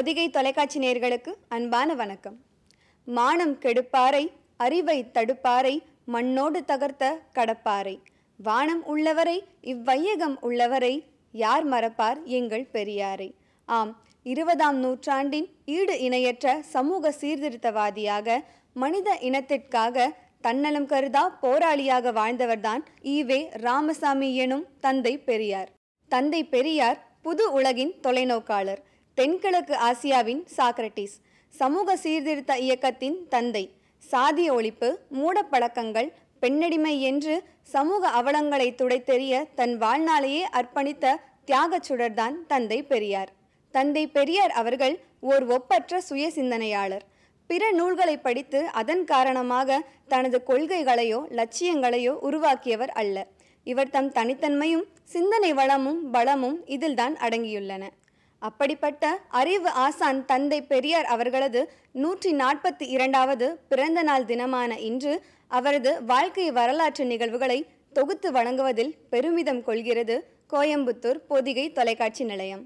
பொதிகை தொலைக்காட்சி நேயர்களுக்கு அன்பான வணக்கம் மானம் கெடுப்பாரை அறிவை தடுப்பாரை மண்ணோடு தகர்த்த கடப்பாரை வானம் உள்ளவரை இவ்வையகம் உள்ளவரை யார் மறப்பார் எங்கள் பெரியாரை ஆம் இருபதாம் நூற்றாண்டின் ஈடு இணையற்ற சமூக சீர்திருத்தவாதியாக மனித இனத்திற்காக தன்னலம் கருதா போராளியாக வாழ்ந்தவர்தான் ஈவே ராமசாமி எனும் தந்தை பெரியார் தந்தை பெரியார் புது உலகின் தொலைநோக்காளர் தென்கிழக்கு ஆசியாவின் சாக்ரட்டிஸ் சமூக சீர்திருத்த இயக்கத்தின் தந்தை சாதிய ஒழிப்பு மூடப்பழக்கங்கள் பெண்ணடிமை என்று சமூக அவலங்களை துடைத்தெறிய தன் வாழ்நாளையே அர்ப்பணித்த தியாகச் சுடர்தான் தந்தை பெரியார் தந்தை பெரியார் அவர்கள் ஓர் ஒப்பற்ற சுய சிந்தனையாளர் பிற நூல்களை படித்து அதன் காரணமாக தனது கொள்கைகளையோ லட்சியங்களையோ உருவாக்கியவர் அல்ல இவர் தம் தனித்தன்மையும் சிந்தனை வளமும் பலமும் இதில்தான் அடங்கியுள்ளன அப்படிப்பட்ட அறிவு ஆசான் தந்தை பெரியார் அவர்களது நூற்றி நாற்பத்தி இரண்டாவது பிறந்த நாள் தினமான இன்று அவரது வாழ்க்கை வரலாற்று நிகழ்வுகளை தொகுத்து வழங்குவதில் பெருமிதம் கொள்கிறது கோயம்புத்தூர் பொதிகை தொலைக்காட்சி நிலையம்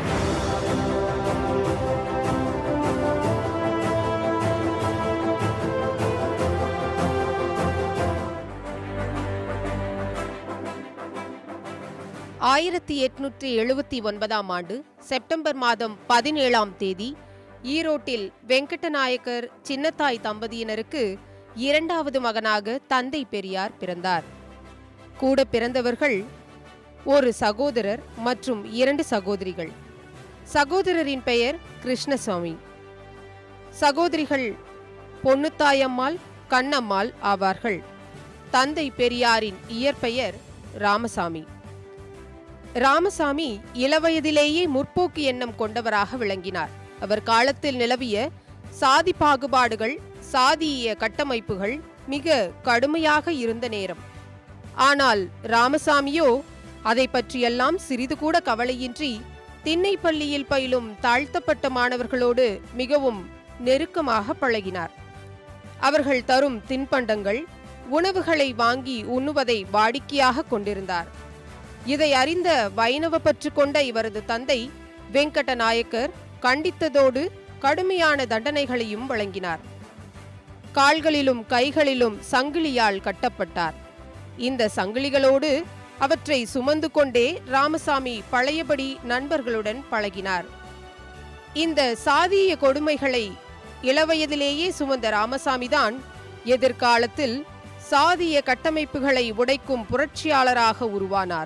ஆயிரத்தி எட்நூற்றி எழுபத்தி ஒன்பதாம் ஆண்டு செப்டம்பர் மாதம் பதினேழாம் தேதி ஈரோட்டில் வெங்கடநாயக்கர் சின்னத்தாய் தம்பதியினருக்கு இரண்டாவது மகனாக தந்தை பெரியார் பிறந்தார் கூட பிறந்தவர்கள் ஒரு சகோதரர் மற்றும் இரண்டு சகோதரிகள் சகோதரரின் பெயர் கிருஷ்ணசுவாமி சகோதரிகள் பொன்னுத்தாயம்மாள் கண்ணம்மாள் ஆவார்கள் தந்தை பெரியாரின் இயற்பெயர் ராமசாமி ராமசாமி இளவயதிலேயே முற்போக்கு எண்ணம் கொண்டவராக விளங்கினார் அவர் காலத்தில் நிலவிய சாதி பாகுபாடுகள் சாதிய கட்டமைப்புகள் மிக கடுமையாக இருந்த நேரம் ஆனால் ராமசாமியோ அதை பற்றியெல்லாம் சிறிது கூட கவலையின்றி திண்ணைப்பள்ளியில் பயிலும் தாழ்த்தப்பட்ட மாணவர்களோடு மிகவும் நெருக்கமாக பழகினார் அவர்கள் தரும் தின்பண்டங்கள் உணவுகளை வாங்கி உண்ணுவதை வாடிக்கையாக கொண்டிருந்தார் இதை அறிந்த வைணவ பற்று கொண்ட இவரது தந்தை வெங்கட நாயக்கர் கண்டித்ததோடு கடுமையான தண்டனைகளையும் வழங்கினார் கால்களிலும் கைகளிலும் சங்கிலியால் கட்டப்பட்டார் இந்த சங்கிலிகளோடு அவற்றை சுமந்து கொண்டே ராமசாமி பழையபடி நண்பர்களுடன் பழகினார் இந்த சாதிய கொடுமைகளை இளவயதிலேயே சுமந்த ராமசாமிதான் எதிர்காலத்தில் சாதிய கட்டமைப்புகளை உடைக்கும் புரட்சியாளராக உருவானார்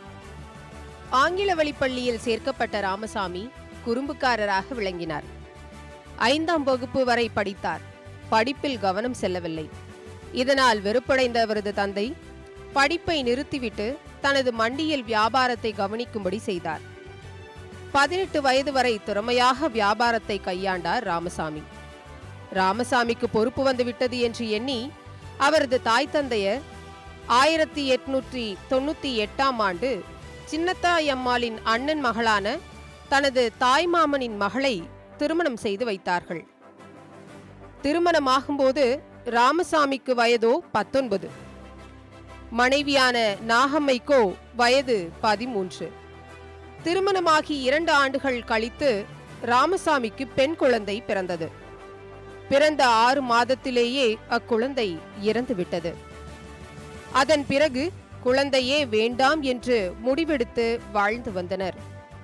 ஆங்கில வழிப்பள்ளியில் சேர்க்கப்பட்ட ராமசாமி குறும்புக்காரராக விளங்கினார் ஐந்தாம் வகுப்பு வரை படித்தார் படிப்பில் கவனம் செல்லவில்லை இதனால் வெறுப்படைந்த அவரது தந்தை படிப்பை நிறுத்திவிட்டு தனது மண்டியில் வியாபாரத்தை கவனிக்கும்படி செய்தார் பதினெட்டு வயது வரை திறமையாக வியாபாரத்தை கையாண்டார் ராமசாமி ராமசாமிக்கு பொறுப்பு வந்துவிட்டது என்று எண்ணி அவரது தாய் தந்தையர் ஆயிரத்தி எட்நூற்றி தொண்ணூத்தி எட்டாம் ஆண்டு சின்னத்தாயம்மாளின் அண்ணன் மகளான தனது தாய்மாமனின் மகளை திருமணம் செய்து வைத்தார்கள் திருமணமாகும்போது ராமசாமிக்கு வயதோ பத்தொன்பது மனைவியான நாகம்மைக்கோ வயது பதிமூன்று திருமணமாகி இரண்டு ஆண்டுகள் கழித்து ராமசாமிக்கு பெண் குழந்தை பிறந்தது பிறந்த ஆறு மாதத்திலேயே அக்குழந்தை இறந்துவிட்டது அதன் பிறகு குழந்தையே வேண்டாம் என்று முடிவெடுத்து வாழ்ந்து வந்தனர்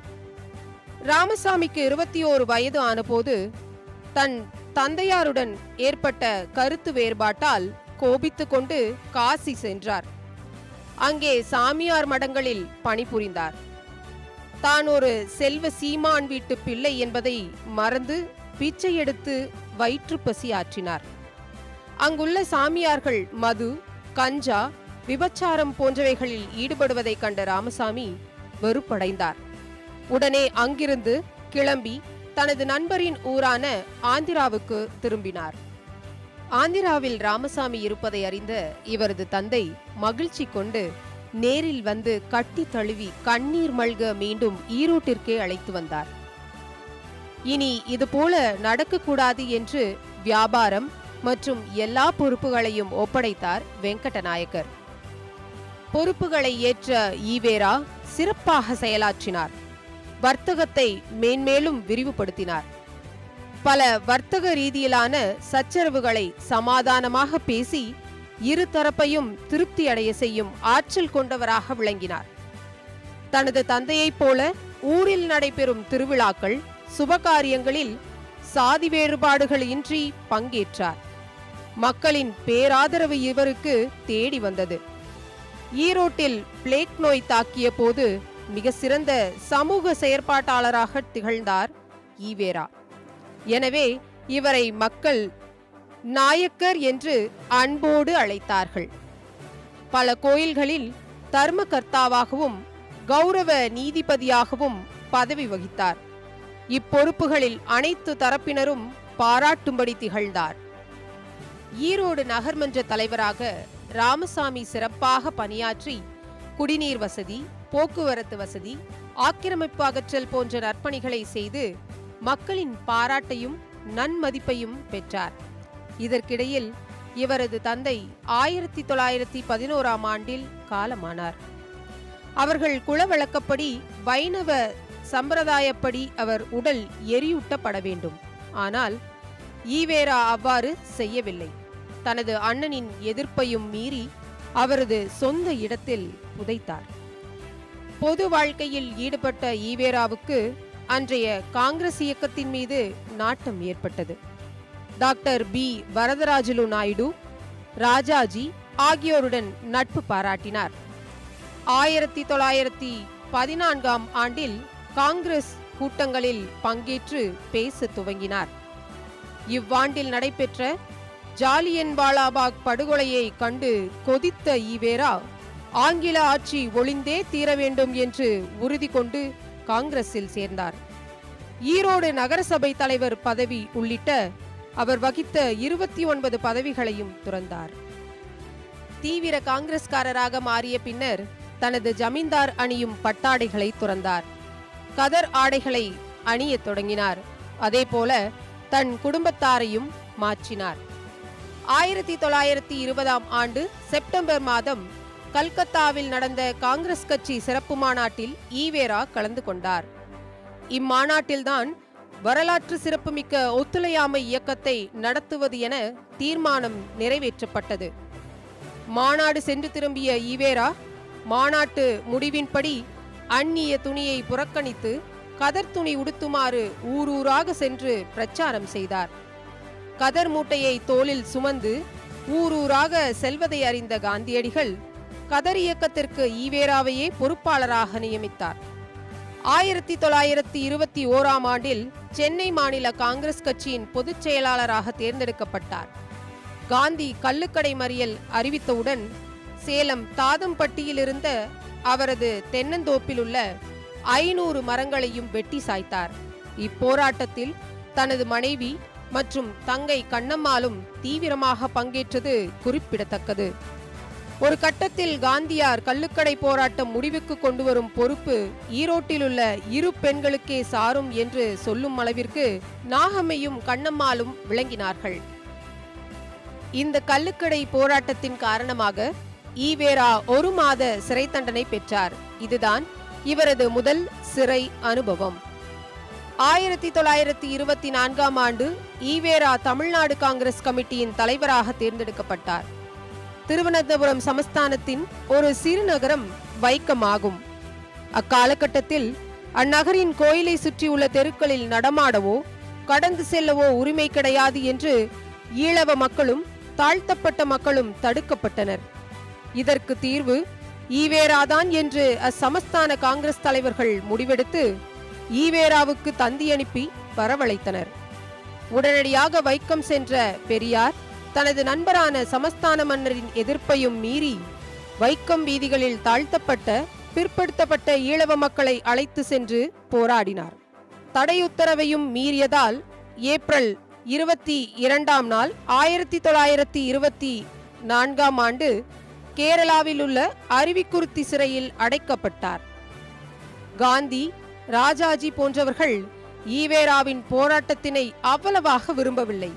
ராமசாமிக்கு இருபத்தி ஓரு வயது ஆனபோது தன் தந்தையாருடன் ஏற்பட்ட கருத்து வேறுபாட்டால் கோபித்துக் கொண்டு காசி சென்றார் அங்கே சாமியார் மடங்களில் பணிபுரிந்தார் தான் ஒரு செல்வ சீமான் வீட்டு பிள்ளை என்பதை மறந்து பிச்சை எடுத்து வயிற்றுப்பசி ஆற்றினார் அங்குள்ள சாமியார்கள் மது கஞ்சா விபச்சாரம் போன்றவைகளில் ஈடுபடுவதைக் கண்ட ராமசாமி வெறுப்படைந்தார் உடனே அங்கிருந்து கிளம்பி தனது நண்பரின் ஊரான ஆந்திராவுக்கு திரும்பினார் ஆந்திராவில் ராமசாமி இருப்பதை அறிந்த இவரது தந்தை மகிழ்ச்சி கொண்டு நேரில் வந்து கட்டி தழுவி கண்ணீர் மல்க மீண்டும் ஈரோட்டிற்கே அழைத்து வந்தார் இனி இதுபோல நடக்கக்கூடாது என்று வியாபாரம் மற்றும் எல்லா பொறுப்புகளையும் ஒப்படைத்தார் வெங்கடநாயக்கர் பொறுப்புகளை ஏற்ற ஈவேரா சிறப்பாக செயலாற்றினார் வர்த்தகத்தை மேன்மேலும் விரிவுபடுத்தினார் பல வர்த்தக ரீதியிலான சச்சரவுகளை சமாதானமாக பேசி இரு தரப்பையும் திருப்தி அடைய செய்யும் ஆற்றல் கொண்டவராக விளங்கினார் தனது தந்தையைப் போல ஊரில் நடைபெறும் திருவிழாக்கள் சுபகாரியங்களில் சாதி வேறுபாடுகள் இன்றி பங்கேற்றார் மக்களின் பேராதரவு இவருக்கு தேடி வந்தது ஈரோட்டில் பிளேக் நோய் தாக்கிய போது மிக சிறந்த சமூக செயற்பாட்டாளராக திகழ்ந்தார் ஈவேரா எனவே இவரை மக்கள் நாயக்கர் என்று அன்போடு அழைத்தார்கள் பல கோயில்களில் தர்மகர்த்தாவாகவும் கௌரவ நீதிபதியாகவும் பதவி வகித்தார் இப்பொறுப்புகளில் அனைத்து தரப்பினரும் பாராட்டும்படி திகழ்ந்தார் ஈரோடு நகர்மன்ற தலைவராக ராமசாமி சிறப்பாக பணியாற்றி குடிநீர் வசதி போக்குவரத்து வசதி ஆக்கிரமிப்பு அகற்றல் போன்ற நற்பணிகளை செய்து மக்களின் பாராட்டையும் நன்மதிப்பையும் பெற்றார் இதற்கிடையில் இவரது தந்தை ஆயிரத்தி தொள்ளாயிரத்தி பதினோராம் ஆண்டில் காலமானார் அவர்கள் குலவழக்கப்படி வைணவ சம்பிரதாயப்படி அவர் உடல் எரியூட்டப்பட வேண்டும் ஆனால் ஈவேரா அவ்வாறு செய்யவில்லை தனது அண்ணனின் எதிர்ப்பையும் மீறி அவரது சொந்த இடத்தில் புதைத்தார் பொது வாழ்க்கையில் ஈடுபட்ட ஈவேராவுக்கு அன்றைய காங்கிரஸ் இயக்கத்தின் மீது நாட்டம் ஏற்பட்டது டாக்டர் பி வரதராஜலு நாயுடு ராஜாஜி ஆகியோருடன் நட்பு பாராட்டினார் ஆயிரத்தி தொள்ளாயிரத்தி பதினான்காம் ஆண்டில் காங்கிரஸ் கூட்டங்களில் பங்கேற்று பேச துவங்கினார் இவ்வாண்டில் நடைபெற்ற ஜாலியன் வாலாபாக் படுகொலையை கண்டு கொதித்த ஈவேரா ஆங்கில ஆட்சி ஒளிந்தே தீர வேண்டும் என்று உறுதி கொண்டு காங்கிரஸில் சேர்ந்தார் ஈரோடு நகரசபை தலைவர் பதவி உள்ளிட்ட அவர் வகித்த இருபத்தி ஒன்பது பதவிகளையும் துறந்தார் தீவிர காங்கிரஸ்காரராக மாறிய பின்னர் தனது ஜமீன்தார் அணியும் பட்டாடைகளை துறந்தார் கதர் ஆடைகளை அணியத் தொடங்கினார் அதேபோல தன் குடும்பத்தாரையும் மாற்றினார் ஆயிரத்தி தொள்ளாயிரத்தி இருபதாம் ஆண்டு செப்டம்பர் மாதம் கல்கத்தாவில் நடந்த காங்கிரஸ் கட்சி சிறப்பு மாநாட்டில் ஈவேரா கலந்து கொண்டார் இம்மாநாட்டில்தான் வரலாற்று சிறப்புமிக்க ஒத்துழையாமை இயக்கத்தை நடத்துவது என தீர்மானம் நிறைவேற்றப்பட்டது மாநாடு சென்று திரும்பிய ஈவேரா மாநாட்டு முடிவின்படி அந்நிய துணியை புறக்கணித்து கதர் துணி உடுத்துமாறு ஊரூராக சென்று பிரச்சாரம் செய்தார் கதர் மூட்டையை தோளில் சுமந்து ஊரூராக செல்வதை அறிந்த காந்தியடிகள் கதர் இயக்கத்திற்கு ஈவேராவையே பொறுப்பாளராக நியமித்தார் ஆயிரத்தி தொள்ளாயிரத்தி இருபத்தி ஓராம் ஆண்டில் சென்னை மாநில காங்கிரஸ் கட்சியின் பொதுச் செயலாளராக தேர்ந்தெடுக்கப்பட்டார் காந்தி கள்ளுக்கடை மறியல் அறிவித்தவுடன் சேலம் தாதம்பட்டியில் இருந்த அவரது தென்னந்தோப்பில் உள்ள ஐநூறு மரங்களையும் வெட்டி சாய்த்தார் இப்போராட்டத்தில் தனது மனைவி மற்றும் தங்கை கண்ணம்மாளும் தீவிரமாக பங்கேற்றது குறிப்பிடத்தக்கது ஒரு கட்டத்தில் காந்தியார் கள்ளுக்கடை போராட்டம் முடிவுக்கு கொண்டு வரும் பொறுப்பு ஈரோட்டிலுள்ள இரு பெண்களுக்கே சாரும் என்று சொல்லும் அளவிற்கு நாகம்மையும் கண்ணம்மாளும் விளங்கினார்கள் இந்த கள்ளுக்கடை போராட்டத்தின் காரணமாக ஈவேரா ஒரு மாத சிறை தண்டனை பெற்றார் இதுதான் இவரது முதல் சிறை அனுபவம் ஆயிரத்தி தொள்ளாயிரத்தி இருபத்தி நான்காம் ஆண்டு ஈவேரா தமிழ்நாடு காங்கிரஸ் கமிட்டியின் தலைவராக தேர்ந்தெடுக்கப்பட்டார் திருவனந்தபுரம் சமஸ்தானத்தின் ஒரு சிறுநகரம் வைக்கமாகும் அக்காலகட்டத்தில் அந்நகரின் கோயிலை சுற்றியுள்ள தெருக்களில் நடமாடவோ கடந்து செல்லவோ உரிமை கிடையாது என்று ஈழவ மக்களும் தாழ்த்தப்பட்ட மக்களும் தடுக்கப்பட்டனர் இதற்கு தீர்வு ஈவேராதான் என்று அச்சமஸ்தான காங்கிரஸ் தலைவர்கள் முடிவெடுத்து ஈவேராவுக்கு தந்தி அனுப்பி வரவழைத்தனர் உடனடியாக வைக்கம் சென்ற பெரியார் தனது நண்பரான சமஸ்தான மன்னரின் எதிர்ப்பையும் மீறி வைக்கம் வீதிகளில் தாழ்த்தப்பட்ட பிற்படுத்தப்பட்ட ஈழவ மக்களை அழைத்து சென்று போராடினார் தடையுத்தரவையும் மீறியதால் ஏப்ரல் இருபத்தி இரண்டாம் நாள் ஆயிரத்தி தொள்ளாயிரத்தி இருபத்தி நான்காம் ஆண்டு கேரளாவில் உள்ள அருவிக்குருத்தி சிறையில் அடைக்கப்பட்டார் காந்தி ராஜாஜி போன்றவர்கள் ஈவேராவின் போராட்டத்தினை அவ்வளவாக விரும்பவில்லை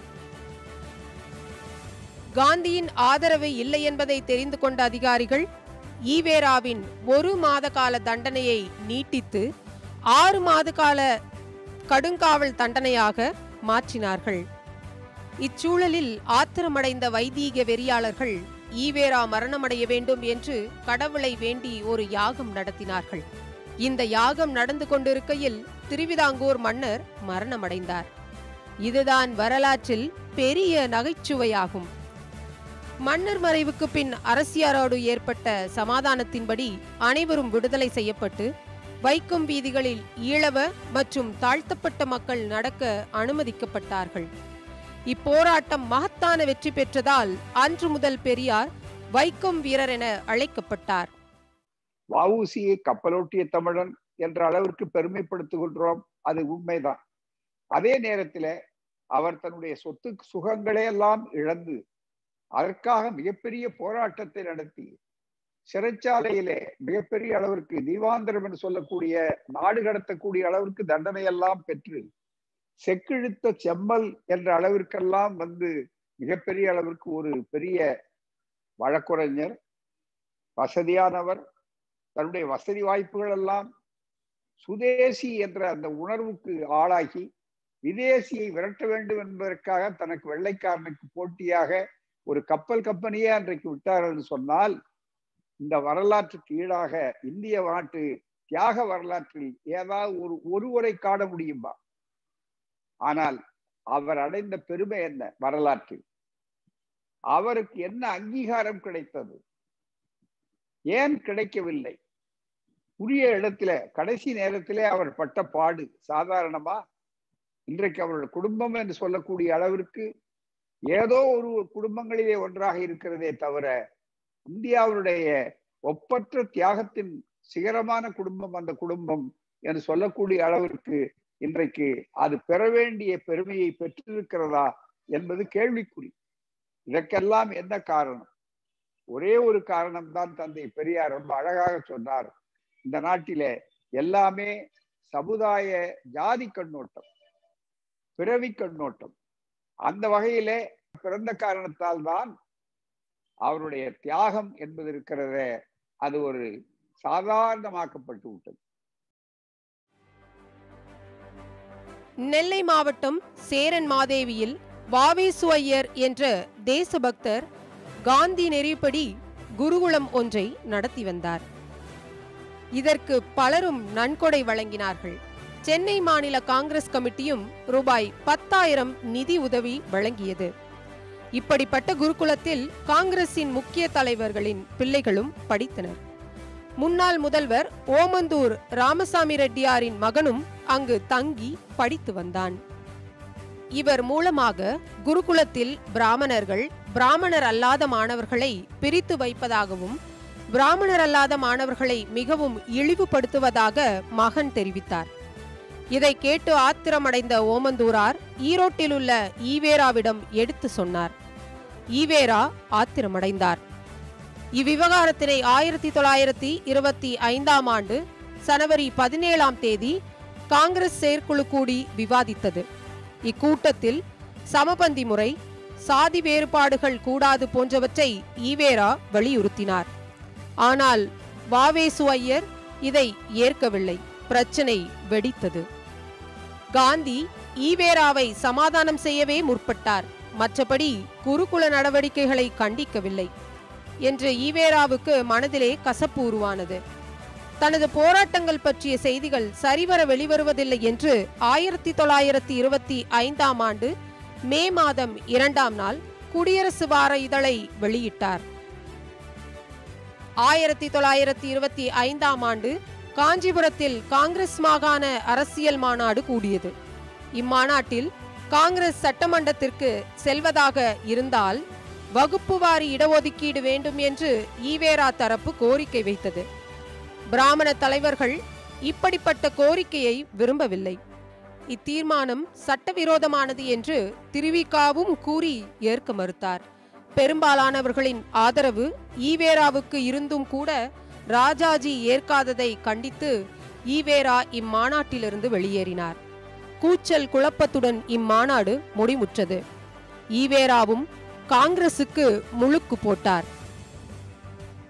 காந்தியின் ஆதரவு இல்லை என்பதை தெரிந்து கொண்ட அதிகாரிகள் ஈவேராவின் ஒரு மாத கால தண்டனையை நீட்டித்து ஆறு மாத கால கடுங்காவல் தண்டனையாக மாற்றினார்கள் இச்சூழலில் ஆத்திரமடைந்த வைதீக வெறியாளர்கள் ஈவேரா மரணமடைய வேண்டும் என்று கடவுளை வேண்டி ஒரு யாகம் நடத்தினார்கள் இந்த யாகம் நடந்து கொண்டிருக்கையில் திருவிதாங்கூர் மன்னர் மரணமடைந்தார் இதுதான் வரலாற்றில் பெரிய நகைச்சுவையாகும் மன்னர் மறைவுக்கு பின் அரசியாரோடு ஏற்பட்ட சமாதானத்தின்படி அனைவரும் விடுதலை செய்யப்பட்டு வைக்கம் வீதிகளில் ஈழவ மற்றும் தாழ்த்தப்பட்ட மக்கள் நடக்க அனுமதிக்கப்பட்டார்கள் இப்போராட்டம் மகத்தான வெற்றி பெற்றதால் அன்று முதல் பெரியார் வைக்கம் வீரர் என அழைக்கப்பட்டார் வஉசியை கப்பலோட்டிய தமிழன் என்ற அளவிற்கு பெருமைப்படுத்துகின்றோம் அது உண்மைதான் அதே நேரத்தில் அவர் தன்னுடைய சொத்து சுகங்களை எல்லாம் இழந்து அதற்காக மிகப்பெரிய போராட்டத்தை நடத்தி சிறைச்சாலையிலே மிகப்பெரிய அளவிற்கு தீவாந்திரம் என்று சொல்லக்கூடிய நாடு கடத்தக்கூடிய அளவிற்கு தண்டனை எல்லாம் பெற்று செக்கிழுத்த செம்மல் என்ற அளவிற்கெல்லாம் வந்து மிகப்பெரிய அளவிற்கு ஒரு பெரிய வழக்குரைஞர் வசதியானவர் தன்னுடைய வசதி வாய்ப்புகள் எல்லாம் சுதேசி என்ற அந்த உணர்வுக்கு ஆளாகி விதேசியை விரட்ட வேண்டும் என்பதற்காக தனக்கு வெள்ளைக்காரனுக்கு போட்டியாக ஒரு கப்பல் கம்பெனியே அன்றைக்கு விட்டார் என்று சொன்னால் இந்த வரலாற்றுக்கு ஈடாக இந்திய நாட்டு தியாக வரலாற்றில் ஏதாவது ஒரு ஒருவரை காண முடியுமா ஆனால் அவர் அடைந்த பெருமை என்ன வரலாற்றில் அவருக்கு என்ன அங்கீகாரம் கிடைத்தது ஏன் கிடைக்கவில்லை உரிய இடத்துல கடைசி நேரத்திலே அவர் பட்ட பாடு சாதாரணமா இன்றைக்கு அவருடைய குடும்பம் என்று சொல்லக்கூடிய அளவிற்கு ஏதோ ஒரு குடும்பங்களிலே ஒன்றாக இருக்கிறதே தவிர இந்தியாவுடைய ஒப்பற்ற தியாகத்தின் சிகரமான குடும்பம் அந்த குடும்பம் என்று சொல்லக்கூடிய அளவிற்கு இன்றைக்கு அது பெற வேண்டிய பெருமையை பெற்றிருக்கிறதா என்பது கேள்விக்குறி இதற்கெல்லாம் என்ன காரணம் ஒரே ஒரு காரணம் தான் தந்தை பெரியார் ரொம்ப அழகாக சொன்னார் இந்த நாட்டிலே எல்லாமே சமுதாய ஜாதி கண்ணோட்டம் பிறவி கண்ணோட்டம் அந்த வகையிலே பிறந்த காரணத்தால் தான் அவருடைய தியாகம் என்பது இருக்கிறத அது ஒரு சாதாரணமாக்கப்பட்டு விட்டது நெல்லை மாவட்டம் சேரன் மாதேவியில் வாவேசு ஐயர் என்ற தேசபக்தர் காந்தி நெறிப்படி குருகுலம் ஒன்றை நடத்தி வந்தார் இதற்கு பலரும் நன்கொடை வழங்கினார்கள் சென்னை மாநில காங்கிரஸ் கமிட்டியும் ரூபாய் பத்தாயிரம் நிதி உதவி வழங்கியது இப்படிப்பட்ட குருகுலத்தில் காங்கிரசின் முக்கிய தலைவர்களின் பிள்ளைகளும் படித்தனர் முன்னாள் முதல்வர் ஓமந்தூர் ராமசாமி ரெட்டியாரின் மகனும் அங்கு தங்கி படித்து வந்தான் இவர் மூலமாக குருகுலத்தில் பிராமணர்கள் பிராமணர் அல்லாத மாணவர்களை பிரித்து வைப்பதாகவும் பிராமணர் அல்லாத மாணவர்களை மிகவும் இழிவுபடுத்துவதாக மகன் தெரிவித்தார் இதை கேட்டு ஆத்திரமடைந்த ஓமந்தூரார் ஈரோட்டில் உள்ள ஈவேராவிடம் எடுத்து சொன்னார் ஈவேரா ஆத்திரமடைந்தார் இவ்விவகாரத்தினை ஆயிரத்தி தொள்ளாயிரத்தி இருபத்தி ஐந்தாம் ஆண்டு சனவரி பதினேழாம் தேதி காங்கிரஸ் செயற்குழு கூடி விவாதித்தது இக்கூட்டத்தில் சமபந்தி முறை சாதி வேறுபாடுகள் கூடாது போன்றவற்றை ஈவேரா வலியுறுத்தினார் ஆனால் வாவேசு ஐயர் இதை ஏற்கவில்லை பிரச்சனை வெடித்தது காந்தி ஈவேராவை சமாதானம் செய்யவே முற்பட்டார் மற்றபடி குருகுல நடவடிக்கைகளை கண்டிக்கவில்லை என்று ஈவேராவுக்கு மனதிலே கசப்பு உருவானது தனது போராட்டங்கள் பற்றிய செய்திகள் சரிவர வெளிவருவதில்லை என்று ஆயிரத்தி தொள்ளாயிரத்தி இருபத்தி ஐந்தாம் ஆண்டு மே மாதம் இரண்டாம் நாள் குடியரசு வார இதழை வெளியிட்டார் ஆயிரத்தி தொள்ளாயிரத்தி இருபத்தி ஐந்தாம் ஆண்டு காஞ்சிபுரத்தில் காங்கிரஸ் மாகாண அரசியல் மாநாடு கூடியது இம்மாநாட்டில் காங்கிரஸ் சட்டமன்றத்திற்கு செல்வதாக இருந்தால் வகுப்பு வாரி இடஒதுக்கீடு வேண்டும் என்று ஈவேரா தரப்பு கோரிக்கை வைத்தது பிராமண தலைவர்கள் இப்படிப்பட்ட கோரிக்கையை விரும்பவில்லை இத்தீர்மானம் சட்டவிரோதமானது என்று திருவிகாவும் கூறி ஏற்க மறுத்தார் பெரும்பாலானவர்களின் ஆதரவு ஈவேராவுக்கு இருந்தும் கூட ராஜாஜி ஏற்காததை கண்டித்து ஈவேரா இம்மாநாட்டிலிருந்து வெளியேறினார் கூச்சல் குழப்பத்துடன் இம்மாநாடு முடிமுற்றது ஈவேராவும் காங்கிரசுக்கு முழுக்கு போட்டார்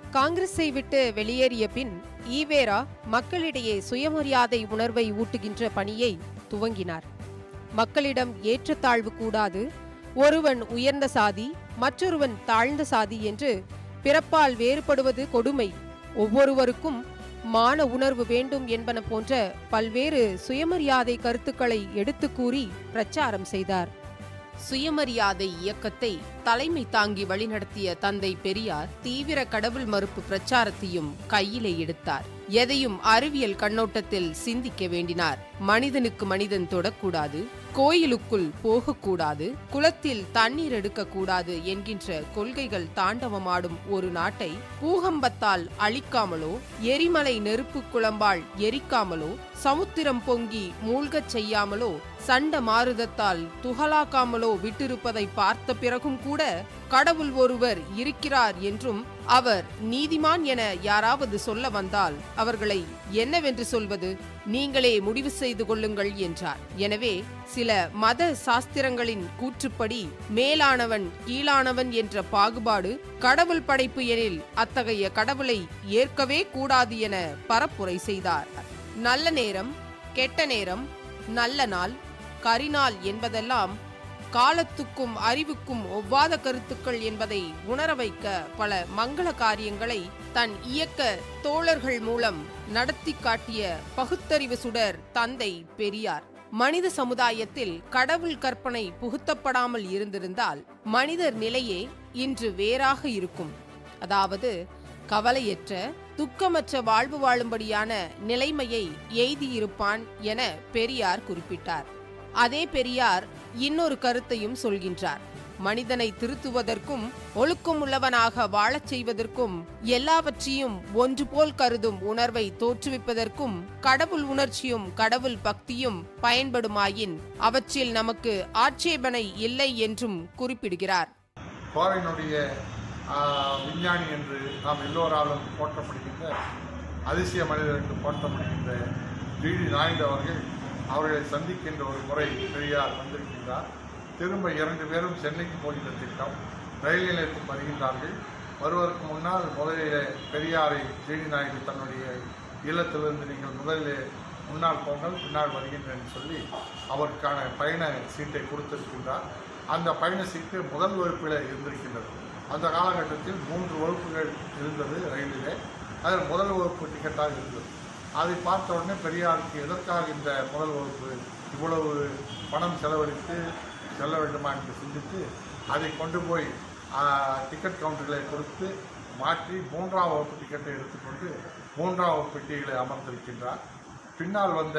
காங்கிரஸை விட்டு வெளியேறிய பின் ஈவேரா மக்களிடையே சுயமரியாதை உணர்வை ஊட்டுகின்ற பணியை துவங்கினார் மக்களிடம் ஏற்றத்தாழ்வு கூடாது ஒருவன் உயர்ந்த சாதி மற்றொருவன் தாழ்ந்த சாதி என்று பிறப்பால் வேறுபடுவது கொடுமை ஒவ்வொருவருக்கும் மான உணர்வு வேண்டும் என்பன போன்ற பல்வேறு சுயமரியாதை கருத்துக்களை எடுத்துக் கூறி பிரச்சாரம் செய்தார் சுயமரியாதை இயக்கத்தை தலைமை தாங்கி வழிநடத்திய தந்தை பெரியார் தீவிர கடவுள் மறுப்பு பிரச்சாரத்தையும் கையிலே எடுத்தார் எதையும் அறிவியல் கண்ணோட்டத்தில் சிந்திக்க வேண்டினார் மனிதனுக்கு மனிதன் தொடக்கூடாது கோயிலுக்குள் போகக்கூடாது குளத்தில் தண்ணீர் எடுக்கக்கூடாது என்கின்ற கொள்கைகள் தாண்டவமாடும் ஒரு நாட்டை பூகம்பத்தால் அழிக்காமலோ எரிமலை நெருப்பு குழம்பால் எரிக்காமலோ சமுத்திரம் பொங்கி மூழ்கச் செய்யாமலோ சண்ட மாருதத்தால் துகளாக்காமலோ விட்டிருப்பதை பார்த்த பிறகும் கூட கடவுள் ஒருவர் இருக்கிறார் என்றும் அவர் நீதிமான் என யாராவது சொல்ல வந்தால் அவர்களை என்னவென்று சொல்வது நீங்களே முடிவு செய்து கொள்ளுங்கள் என்றார் எனவே சில மத சாஸ்திரங்களின் கூற்றுப்படி மேலானவன் கீழானவன் என்ற பாகுபாடு கடவுள் படைப்பு எனில் அத்தகைய கடவுளை ஏற்கவே கூடாது என பரப்புரை செய்தார் நல்ல நேரம் கெட்ட நேரம் நல்ல நாள் கரிநாள் என்பதெல்லாம் காலத்துக்கும் அறிவுக்கும் ஒவ்வாத கருத்துக்கள் என்பதை உணர வைக்க பல மங்கள காரியங்களை தன் இயக்க தோழர்கள் மூலம் நடத்தி காட்டிய பகுத்தறிவு சுடர் தந்தை பெரியார் மனித சமுதாயத்தில் கடவுள் கற்பனை புகுத்தப்படாமல் இருந்திருந்தால் மனிதர் நிலையே இன்று வேறாக இருக்கும் அதாவது கவலையற்ற துக்கமற்ற வாழ்வு வாழும்படியான நிலைமையை எய்தியிருப்பான் என பெரியார் குறிப்பிட்டார் அதே பெரியார் இன்னொரு கருத்தையும் சொல்கின்றார் மனிதனை திருத்துவதற்கும் ஒழுக்கம் உள்ளவனாக வாழச் செய்வதற்கும் எல்லாவற்றையும் ஒன்று போல் கருதும் உணர்வை தோற்றுவிப்பதற்கும் கடவுள் உணர்ச்சியும் கடவுள் பக்தியும் பயன்படுமாயின் அவற்றில் நமக்கு ஆட்சேபனை இல்லை என்றும் குறிப்பிடுகிறார் கோவையினுடைய ஆஹ், விஞ்ஞானி என்று நாம் எல்லோராலும் போற்றப்படுகின்ற அதிசய மனிதர் என்று போற்றப்படுகின்ற டிடி நாயுடு அவர்கள் அவர்களை சந்திக்கின்ற ஒரு முறை பெரியார் வந்திருக்கின்றார் திரும்ப இரண்டு பேரும் சென்னைக்கு போகின்ற திட்டம் ரயில் நிலையத்துக்கு வருகின்றார்கள் வருவதற்கு முன்னால் முதலிலே பெரியாரை டிடி நாயுடு தன்னுடைய இல்லத்திலிருந்து நீங்கள் முதலிலே முன்னால் போங்கள் பின்னால் வருகின்றேன் சொல்லி அவருக்கான பயண சீட்டை கொடுத்திருக்கின்றார் அந்த பயண சீட்டு முதல் வகுப்பில் இருந்திருக்கின்றது அந்த காலகட்டத்தில் மூன்று வகுப்புகள் இருந்தது ரயிலிலே அதில் முதல் வகுப்பு டிக்கெட்டாக இருந்தது அதை பார்த்த உடனே பெரியாருக்கு எதற்காக இந்த முதல் வகுப்பு இவ்வளவு பணம் செலவழித்து செல்ல வேண்டுமா என்று சிந்தித்து அதை கொண்டு போய் ஆஹ், டிக்கெட் கவுண்டர்களை கொடுத்து மாற்றி மூன்றாம் வகுப்பு டிக்கெட்டை எடுத்துக்கொண்டு மூன்றாம் வகுப்பு பெட்டிகளை அமர்ந்திருக்கின்றார் பின்னால் வந்த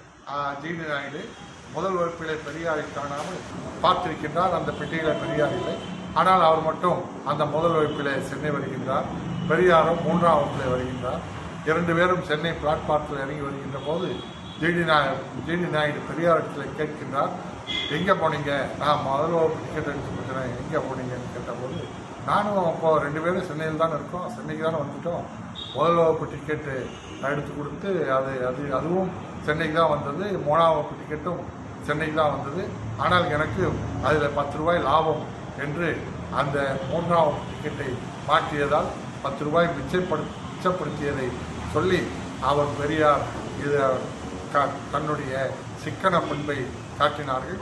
ஜீனி நாயுடு முதல் வகுப்பிலே பெரியாரை காணாமல் பார்த்திருக்கின்றார் அந்த பெட்டியிலே பெரியார் இல்லை ஆனால் அவர் மட்டும் அந்த முதல் வகுப்பிலே சென்னை வருகின்றார் பெரியாரும் மூன்றாம் வகுப்பிலே வருகின்றார் இரண்டு பேரும் சென்னை பிளாட்பாரத்தில் இறங்கி வருகின்ற போது ஜிடி நாயுடு ஜிடி நாயுடு பெரியாரிடத்தில் கேட்கின்றார் எங்கே போனீங்க நான் முதல் வகுப்பு டிக்கெட் எடுத்து கொடுக்குறேன் எங்கே போனீங்கன்னு கேட்டபோது நானும் அப்போ ரெண்டு பேரும் சென்னையில் தான் இருக்கோம் சென்னைக்கு தானே வந்துட்டோம் முதல் வகுப்பு டிக்கெட்டு எடுத்து கொடுத்து அது அது அதுவும் சென்னைக்கு தான் வந்தது மூணாம் வகுப்பு டிக்கெட்டும் சென்னைக்கு தான் வந்தது ஆனால் எனக்கு அதில் பத்து ரூபாய் லாபம் என்று அந்த மூன்றாம் வகுப்பு டிக்கெட்டை மாற்றியதால் பத்து ரூபாய் மிச்சப்படு மிச்சப்படுத்தியதை சொல்லி அவர் பெரியார் இது க- தன்னுடைய சிக்கன பண்பை காட்டினார்கள்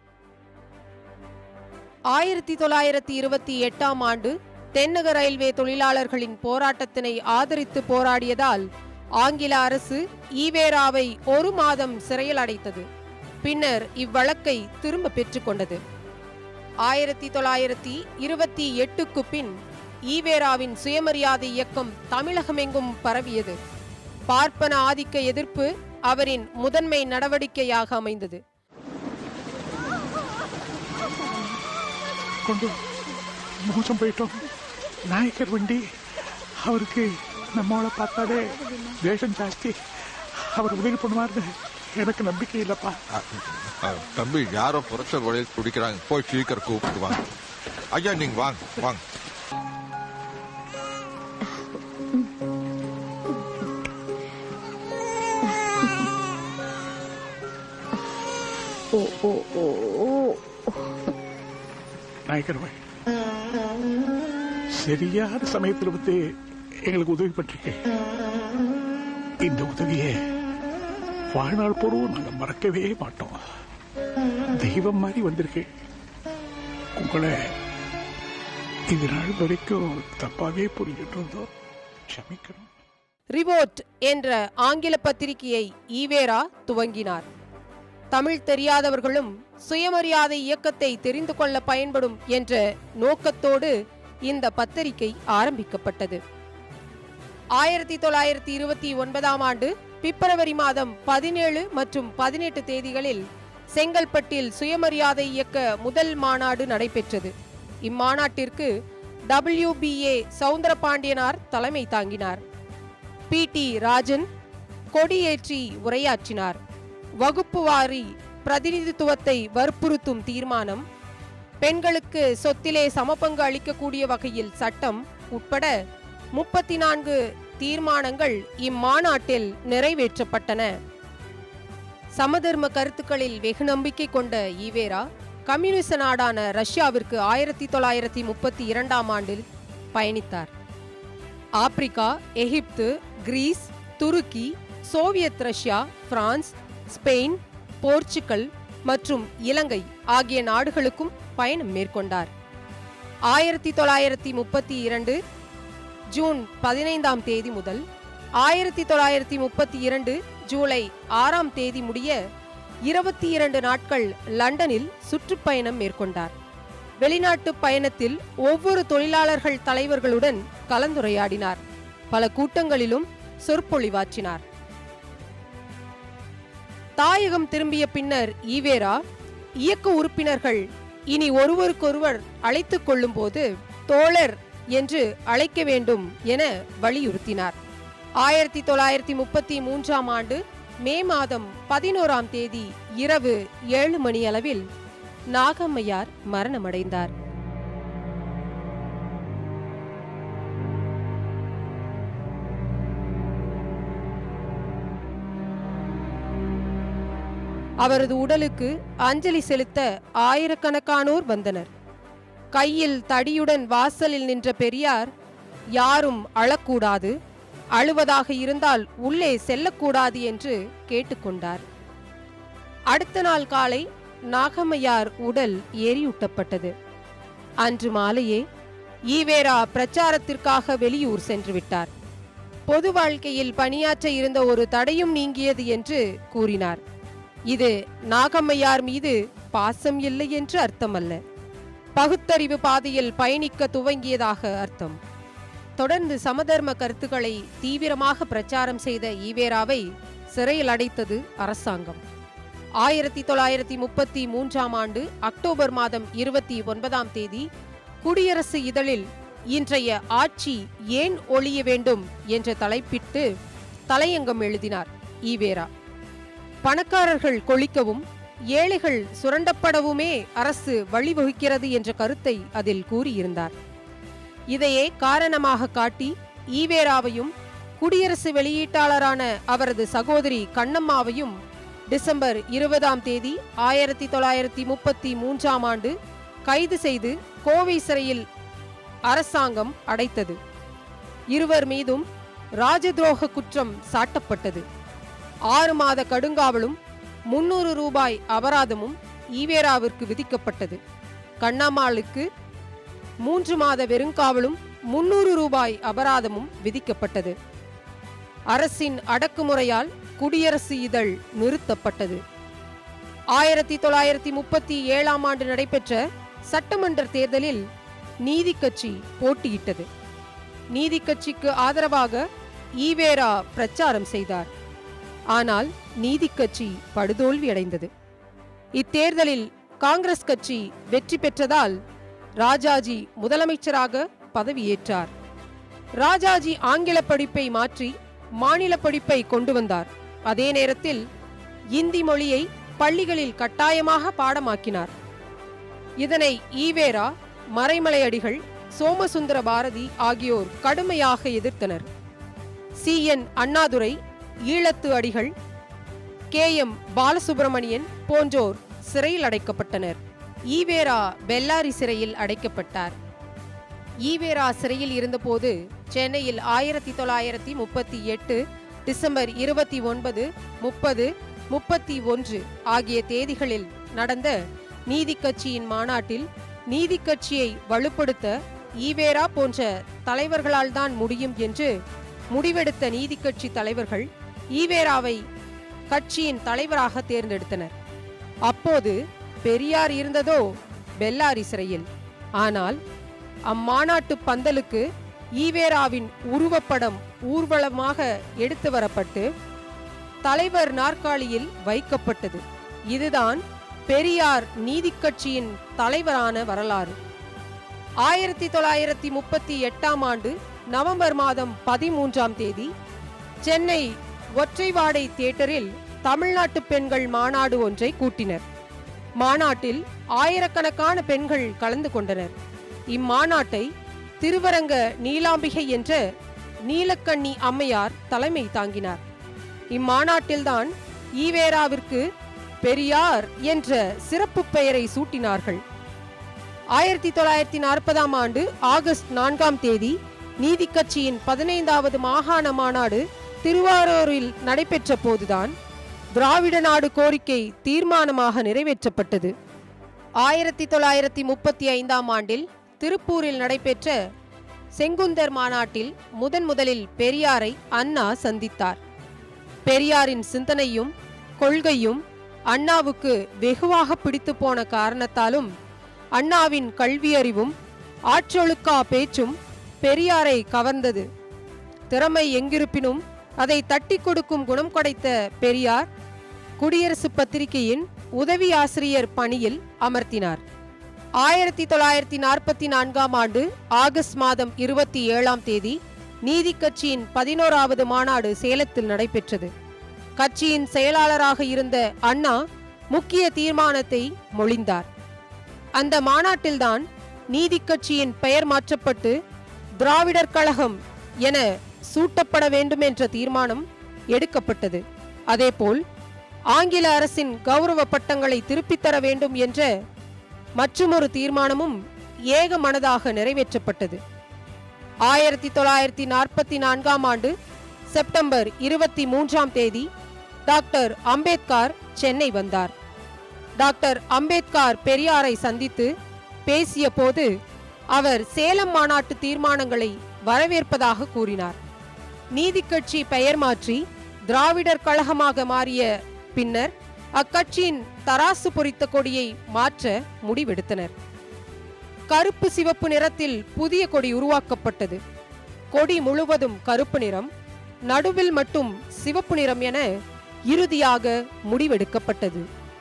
ஆயிரத்தி தொள்ளாயிரத்தி இருபத்தி எட்டாம் ஆண்டு தென்னக ரயில்வே தொழிலாளர்களின் போராட்டத்தினை ஆதரித்து போராடியதால் ஆங்கில அரசு ஈவேராவை ஒரு மாதம் சிறையில் அடைத்தது பின்னர் இவ்வழக்கை திரும்ப பெற்றுக்கொண்டது ஆயிரத்தி தொள்ளாயிரத்தி இருபத்தி எட்டுக்கு பின் ஈவேராவின் சுயமரியாதை இயக்கம் தமிழகமெங்கும் பரவியது பார்ப்பன ஆதிக்க எதிர்ப்பு அவரின் முதன்மை நடவடிக்கையாக அமைந்தது கொஞ்சம் மோசம் போயிட்டோம் நாயக்கர் வண்டி அவருக்கு நம்மளை பார்த்தாலே வேஷம் ஜாஸ்தி அவர் உதவி பண்ணுவார்னு எனக்கு நம்பிக்கை இல்லப்பா அ- அ, தம்பி யாரோ புரட்ச வழியில் குடிக்கிறாங்க போய் சீக்கிரம் கூப்பிட்டு வாங்க ஐயா நீங்க வாங்க வாங்க நாயக்கர் வழி சரியான சமயத்தில் வந்து எங்களுக்கு உதவி பண்றீங்க இந்த உதவியை வாழ்நாள் பூர்வம் நாங்க மறக்கவே மாட்டோம் தெய்வம் மாதிரி வந்திருக்கு உங்களை இது நாள் வரைக்கும் தப்பாவே புரிஞ்சுட்டு இருந்தோம் க்ஷமிக்கணும் ரிவோர்ட் என்ற ஆங்கில பத்திரிகையை ஈவேரா துவங்கினார் தமிழ் தெரியாதவர்களும் சுயமரியாதை இயக்கத்தை தெரிந்து கொள்ள பயன்படும் என்ற நோக்கத்தோடு இந்த பத்திரிகை ஆரம்பிக்கப்பட்டது ஆயிரத்தி தொள்ளாயிரத்தி இருபத்தி ஒன்பதாம் ஆண்டு பிப்ரவரி மாதம் பதினேழு மற்றும் பதினெட்டு தேதிகளில் செங்கல்பட்டில் சுயமரியாதை இயக்க முதல் மாநாடு நடைபெற்றது இம்மாநாட்டிற்கு டபிள்யூபிஏ சவுந்தரபாண்டியனார் தலைமை தாங்கினார் பி டி ராஜன் கொடியேற்றி உரையாற்றினார் வகுப்பு வாரி பிரதிநிதித்துவத்தை வற்புறுத்தும் தீர்மானம் பெண்களுக்கு சொத்திலே சமபங்கு அளிக்கக்கூடிய வகையில் சட்டம் உட்பட முப்பத்தி நான்கு தீர்மானங்கள் இம்மாநாட்டில் நிறைவேற்றப்பட்டன சமதர்ம கருத்துக்களில் வெகு நம்பிக்கை கொண்ட ஈவேரா கம்யூனிச நாடான ரஷ்யாவிற்கு ஆயிரத்தி தொள்ளாயிரத்தி முப்பத்தி இரண்டாம் ஆண்டில் பயணித்தார் Africa Egypt Greece Turkey Soviet Russia France Spain Portugal மற்றும் இலங்கை ஆகிய நாடுகளுக்கும் பயணம் மேற்கொண்டார் ஆயிரத்தி தொள்ளாயிரத்தி முப்பத்தி இரண்டு ஜூன் பதினைந்தாம் தேதி முதல் ஆயிரத்தி தொள்ளாயிரத்தி முப்பத்தி இரண்டு ஜூலை ஆறாம் தேதி முடிய இருபத்தி இரண்டு நாட்கள் லண்டனில் சுற்றுப்பயணம் மேற்கொண்டார் வெளிநாட்டு பயணத்தில் ஒவ்வொரு தொழிலாளர்கள் தலைவர்களுடன் கலந்துரையாடினார் பல கூட்டங்களிலும் சொற்பொழிவாற்றினார் தாயகம் திரும்பிய பின்னர் ஈவேரா இயக்க உறுப்பினர்கள் இனி ஒருவருக்கொருவர் அழைத்துக் கொள்ளும்போது தோழர் என்று அழைக்க வேண்டும் என வலியுறுத்தினார் ஆயிரத்தி தொள்ளாயிரத்தி முப்பத்தி மூன்றாம் ஆண்டு மே மாதம் பதினோராம் தேதி இரவு ஏழு மணி அளவில் நாகம்மையார் மரணமடைந்தார் அவரது உடலுக்கு அஞ்சலி செலுத்த ஆயிரக்கணக்கானோர் வந்தனர் கையில் தடியுடன் வாசலில் நின்ற பெரியார் யாரும் அழக்கூடாது அழுவதாக இருந்தால் உள்ளே செல்லக்கூடாது என்று கேட்டுக்கொண்டார் அடுத்த நாள் காலை நாகம்மையார் உடல் எரியூட்டப்பட்டது அன்று மாலையே ஈவேரா பிரச்சாரத்திற்காக வெளியூர் சென்று விட்டார் பொது வாழ்க்கையில் பணியாற்ற இருந்த ஒரு தடையும் நீங்கியது என்று கூறினார் இது நாகம்மையார் மீது பாசம் இல்லை என்று அர்த்தமல்ல பகுத்தறிவு பாதையில் பயணிக்க துவங்கியதாக அர்த்தம் தொடர்ந்து சமதர்ம கருத்துக்களை தீவிரமாக பிரச்சாரம் செய்த ஈவேராவை சிறையில் அடைத்தது அரசாங்கம் ஆயிரத்தி தொள்ளாயிரத்தி முப்பத்தி மூன்றாம் ஆண்டு அக்டோபர் மாதம் இருபத்தி ஒன்பதாம் தேதி குடியரசு இதழில் இன்றைய ஆட்சி ஏன் ஒழிய வேண்டும் என்ற தலைப்பிட்டு தலையங்கம் எழுதினார் ஈவேரா பணக்காரர்கள் கொளிக்கவும் ஏழைகள் சுரண்டப்படவுமே அரசு வழிவகுக்கிறது என்ற கருத்தை அதில் கூறியிருந்தார் இதையே காரணமாக காட்டி ஈவேராவையும் குடியரசு வெளியீட்டாளரான அவரது சகோதரி கண்ணம்மாவையும் டிசம்பர் இருபதாம் தேதி ஆயிரத்தி தொள்ளாயிரத்தி முப்பத்தி மூன்றாம் ஆண்டு கைது செய்து கோவை சிறையில் அரசாங்கம் அடைத்தது இருவர் மீதும் ராஜதுரோக குற்றம் சாட்டப்பட்டது ஆறு மாத கடுங்காவலும் முன்னூறு ரூபாய் அபராதமும் ஈவேராவிற்கு விதிக்கப்பட்டது கண்ணம்மாளுக்கு மூன்று மாத வெறுங்காவலும் முன்னூறு ரூபாய் அபராதமும் விதிக்கப்பட்டது அரசின் அடக்குமுறையால் குடியரசு இதழ் நிறுத்தப்பட்டது ஆயிரத்தி தொள்ளாயிரத்தி முப்பத்தி ஏழாம் ஆண்டு நடைபெற்ற சட்டமன்ற தேர்தலில் நீதி கட்சி போட்டியிட்டது நீதி கட்சிக்கு ஆதரவாக ஈவேரா பிரச்சாரம் செய்தார் ஆனால் நீதி கட்சி படுதோல்வி அடைந்தது இத்தேர்தலில் காங்கிரஸ் கட்சி வெற்றி பெற்றதால் ராஜாஜி முதலமைச்சராக பதவியேற்றார் ராஜாஜி ஆங்கில படிப்பை மாற்றி மாநில படிப்பை கொண்டு வந்தார் அதே நேரத்தில் இந்தி மொழியை பள்ளிகளில் கட்டாயமாக பாடமாக்கினார் இதனை ஈவேரா மறைமலையடிகள் சோமசுந்தர பாரதி ஆகியோர் கடுமையாக எதிர்த்தனர் சி என் அண்ணாதுரை ஈழத்து அடிகள் கே எம் பாலசுப்பிரமணியன் போன்றோர் சிறையில் அடைக்கப்பட்டனர் ஈவேரா பெல்லாரி சிறையில் அடைக்கப்பட்டார் ஈவேரா சிறையில் இருந்தபோது சென்னையில் ஆயிரத்தி தொள்ளாயிரத்தி முப்பத்தி எட்டு டிசம்பர் இருபத்தி ஒன்பது முப்பது முப்பத்தி ஒன்று ஆகிய தேதிகளில் நடந்த நீதி கட்சியின் மாநாட்டில் நீதி கட்சியை வலுப்படுத்த ஈவேரா போன்ற தலைவர்களால் தான் முடியும் என்று முடிவெடுத்த நீதி கட்சி தலைவர்கள் ஈவேராவை கட்சியின் தலைவராக தேர்ந்தெடுத்தனர் அப்போது பெரியார் இருந்ததோ பெல்லாரி சிறையில் ஆனால் அம்மாநாட்டு பந்தலுக்கு ஈவேராவின் உருவப்படம் ஊர்வலமாக எடுத்து வரப்பட்டு தலைவர் நாற்காலியில் வைக்கப்பட்டது இதுதான் பெரியார் நீதிக் கட்சியின் தலைவரான வரலாறு ஆயிரத்தி தொள்ளாயிரத்தி முப்பத்தி எட்டாம் ஆண்டு நவம்பர் மாதம் பதிமூன்றாம் தேதி சென்னை ஒற்றைவாடை தியேட்டரில் தமிழ்நாட்டு பெண்கள் மாநாடு ஒன்றை கூட்டினர் மாநாட்டில் ஆயிரக்கணக்கான பெண்கள் கலந்து கொண்டனர் இம்மாநாட்டை திருவரங்க நீலாம்பிகை என்ற நீலக்கண்ணி அம்மையார் தலைமை தாங்கினார் இம்மாநாட்டில்தான் ஈவேராவிற்கு பெரியார் என்ற சிறப்பு பெயரை சூட்டினார்கள் ஆயிரத்தி தொள்ளாயிரத்தி நாற்பதாம் ஆண்டு ஆகஸ்ட் நான்காம் தேதி நீதி கட்சியின் பதினைந்தாவது மாகாண மாநாடு திருவாரூரில் நடைபெற்ற போதுதான் திராவிட நாடு கோரிக்கை தீர்மானமாக நிறைவேற்றப்பட்டது ஆயிரத்தி தொள்ளாயிரத்தி முப்பத்தி ஐந்தாம் ஆண்டில் திருப்பூரில் நடைபெற்ற செங்குந்தர் மாநாட்டில் முதன் முதலில் பெரியாரை அண்ணா சந்தித்தார் பெரியாரின் சிந்தனையும் கொள்கையும் அண்ணாவுக்கு வெகுவாக பிடித்து போன காரணத்தாலும் அண்ணாவின் கல்வியறிவும் ஆற்றொழுக்கா பேச்சும் பெரியாரை கவர்ந்தது திறமை எங்கிருப்பினும் அதை தட்டி கொடுக்கும் குணம் படைத்த பெரியார் குடியரசு பத்திரிகையின் உதவி ஆசிரியர் பணியில் அமர்த்தினார் ஆயிரத்தி தொள்ளாயிரத்தி நாற்பத்தி நான்காம் ஆண்டு ஆகஸ்ட் மாதம் இருபத்தி ஏழாம் தேதி நீதி கட்சியின் பதினோராவது மாநாடு சேலத்தில் நடைபெற்றது கட்சியின் செயலாளராக இருந்த அண்ணா முக்கிய தீர்மானத்தை மொழிந்தார் அந்த மாநாட்டில்தான் நீதி கட்சியின் பெயர் மாற்றப்பட்டு திராவிடர் கழகம் என சூட்டப்பட வேண்டும் என்ற தீர்மானம் எடுக்கப்பட்டது அதேபோல் ஆங்கில அரசின் கௌரவ பட்டங்களை திருப்பித் தர வேண்டும் என்ற மற்றுமொரு தீர்மானமும் ஏக மனதாக நிறைவேற்றப்பட்டது ஆயிரத்தி தொள்ளாயிரத்தி நாற்பத்தி நான்காம் ஆண்டு செப்டம்பர் இருபத்தி மூன்றாம் தேதி டாக்டர் அம்பேத்கர் சென்னை வந்தார் டாக்டர் அம்பேத்கர் பெரியாரை சந்தித்து பேசிய போது அவர் சேலம் மாநாட்டு தீர்மானங்களை வரவேற்பதாக கூறினார் நீதிக் கட்சி பெயர் மாற்றி திராவிடர் கழகமாக மாறிய பின்னர் அக்கட்சியின் தராசு பொறித்த கொடியை மாற்ற முடிவெடுத்தனர் கருப்பு சிவப்பு நிறத்தில் புதிய கொடி உருவாக்கப்பட்டது கொடி முழுவதும் கருப்பு நிறம் நடுவில் மட்டும் சிவப்பு நிறம் என இறுதியாக முடிவெடுக்கப்பட்டது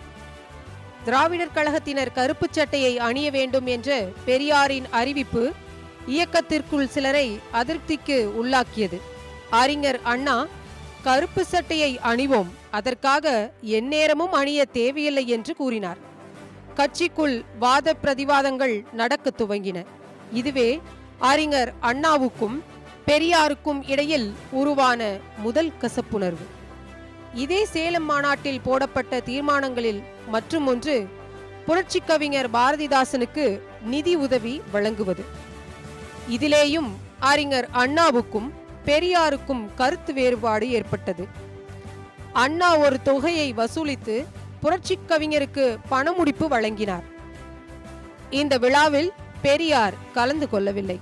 திராவிடர் கழகத்தினர் கருப்பு சட்டையை அணிய வேண்டும் என்ற பெரியாரின் அறிவிப்பு இயக்கத்திற்குள் சிலரை அதிருப்திக்கு உள்ளாக்கியது அறிஞர் அண்ணா கருப்பு சட்டையை அணிவோம் அதற்காக எந்நேரமும் அணிய தேவையில்லை என்று கூறினார் கட்சிக்குள் வாத பிரதிவாதங்கள் நடக்கத் துவங்கின இதுவே அறிஞர் அண்ணாவுக்கும் பெரியாருக்கும் இடையில் உருவான முதல் கசப்புணர்வு இதே சேலம் மாநாட்டில் போடப்பட்ட தீர்மானங்களில் மற்றும் ஒன்று புரட்சிக் கவிஞர் பாரதிதாசனுக்கு நிதி உதவி வழங்குவது இதிலேயும் அறிஞர் அண்ணாவுக்கும் பெரியாருக்கும் கருத்து வேறுபாடு ஏற்பட்டது அண்ணா ஒரு தொகையை வசூலித்து புரட்சிக் கவிஞருக்கு பணமுடிப்பு வழங்கினார் இந்த விழாவில் பெரியார் கலந்து கொள்ளவில்லை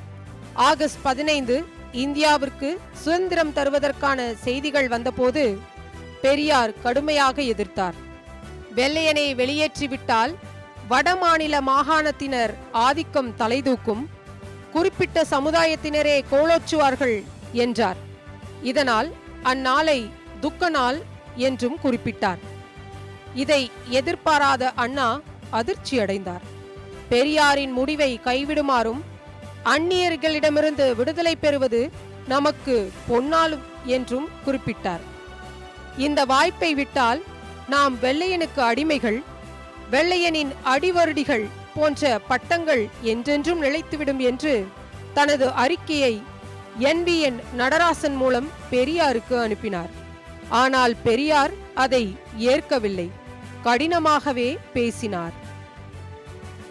ஆகஸ்ட் பதினைந்து இந்தியாவிற்கு சுதந்திரம் தருவதற்கான செய்திகள் வந்தபோது பெரியார் கடுமையாக எதிர்த்தார் வெள்ளையனை வெளியேற்றிவிட்டால் வடமாநில மாகாணத்தினர் ஆதிக்கம் தலைதூக்கும் குறிப்பிட்ட சமுதாயத்தினரே கோலோச்சுவார்கள் என்றார் இதனால் அந்நாளை துக்க நாள் என்றும் குறிப்பிட்டார் இதை எதிர்பாராத அண்ணா அதிர்ச்சியடைந்தார் பெரியாரின் முடிவை கைவிடுமாறும் அந்நியர்களிடமிருந்து விடுதலை பெறுவது நமக்கு பொன்னாலும் என்றும் குறிப்பிட்டார் இந்த வாய்ப்பை விட்டால் நாம் வெள்ளையனுக்கு அடிமைகள் வெள்ளையனின் அடிவருடிகள் போன்ற பட்டங்கள் என்றென்றும் நிலைத்துவிடும் என்று தனது அறிக்கையை என்பிஎன் நடராசன் மூலம் பெரியாருக்கு அனுப்பினார் ஆனால் பெரியார் அதை ஏற்கவில்லை கடினமாகவே பேசினார்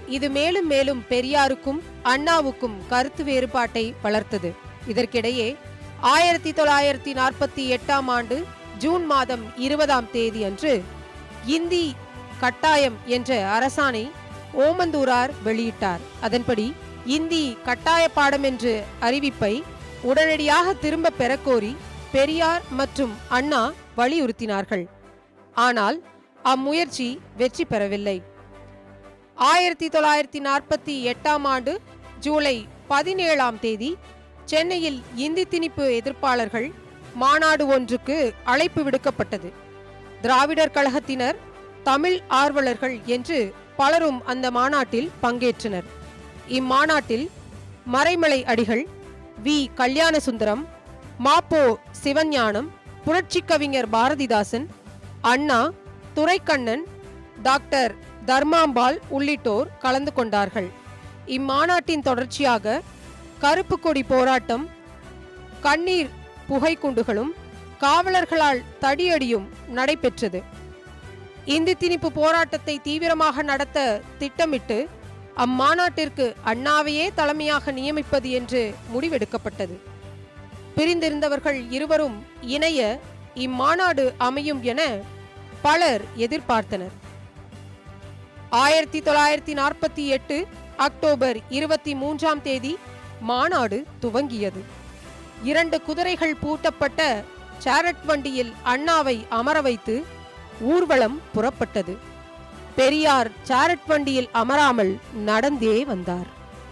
இது மேலும் மேலும் பெரியாருக்கும் அண்ணாவுக்கும் கருத்து வேறுபாட்டை வளர்த்தது இதற்கிடையே ஆயிரத்தி தொள்ளாயிரத்தி நாற்பத்தி எட்டாம் ஆண்டு ஜூன் மாதம் இருபதாம் தேதி அன்று இந்தி கட்டாயம் என்ற அரசாணை ஓமந்தூரார் வெளியிட்டார் அதன்படி இந்தி கட்டாய பாடம் என்று அறிவிப்பை உடனடியாக திரும்ப பெறக்கோரி பெரியார் மற்றும் அண்ணா வலியுறுத்தினார்கள் ஆனால் அம்முயற்சி வெற்றி பெறவில்லை ஆயிரத்தி தொள்ளாயிரத்தி நாற்பத்தி எட்டாம் ஆண்டு ஜூலை பதினேழாம் தேதி சென்னையில் இந்தி திணிப்பு எதிர்ப்பாளர்கள் மாநாடு ஒன்றுக்கு அழைப்பு விடுக்கப்பட்டது திராவிடர் கழகத்தினர் தமிழ் ஆர்வலர்கள் என்று பலரும் அந்த மாநாட்டில் பங்கேற்றனர் இம்மாநாட்டில் மறைமலை அடிகள் வி கல்யாணசுந்தரம் மாப்போ சிவஞானம் புரட்சிக் கவிஞர் பாரதிதாசன் அண்ணா துரைக்கண்ணன் டாக்டர் தர்மாம்பாள் உள்ளிட்டோர் கலந்து கொண்டார்கள் இம்மாநாட்டின் தொடர்ச்சியாக கருப்பு கொடி போராட்டம் கண்ணீர் புகைக்குண்டுகளும் காவலர்களால் தடியடியும் நடைபெற்றது இந்தி திணிப்பு போராட்டத்தை தீவிரமாக நடத்த திட்டமிட்டு அம்மாநாட்டிற்கு அண்ணாவையே தலைமையாக நியமிப்பது என்று முடிவெடுக்கப்பட்டது பிரிந்திருந்தவர்கள் இருவரும் இணைய இம்மாநாடு அமையும் என பலர் எதிர்பார்த்தனர் ஆயிரத்தி தொள்ளாயிரத்தி நாற்பத்தி எட்டு அக்டோபர் இருபத்தி மூன்றாம் தேதி மாநாடு துவங்கியது இரண்டு குதிரைகள் பூட்டப்பட்ட சேரட் வண்டியில் அண்ணாவை அமர வைத்து ஊர்வலம் புறப்பட்டது பெரியார் சேரட் வண்டியில் அமராமல் நடந்தே வந்தார்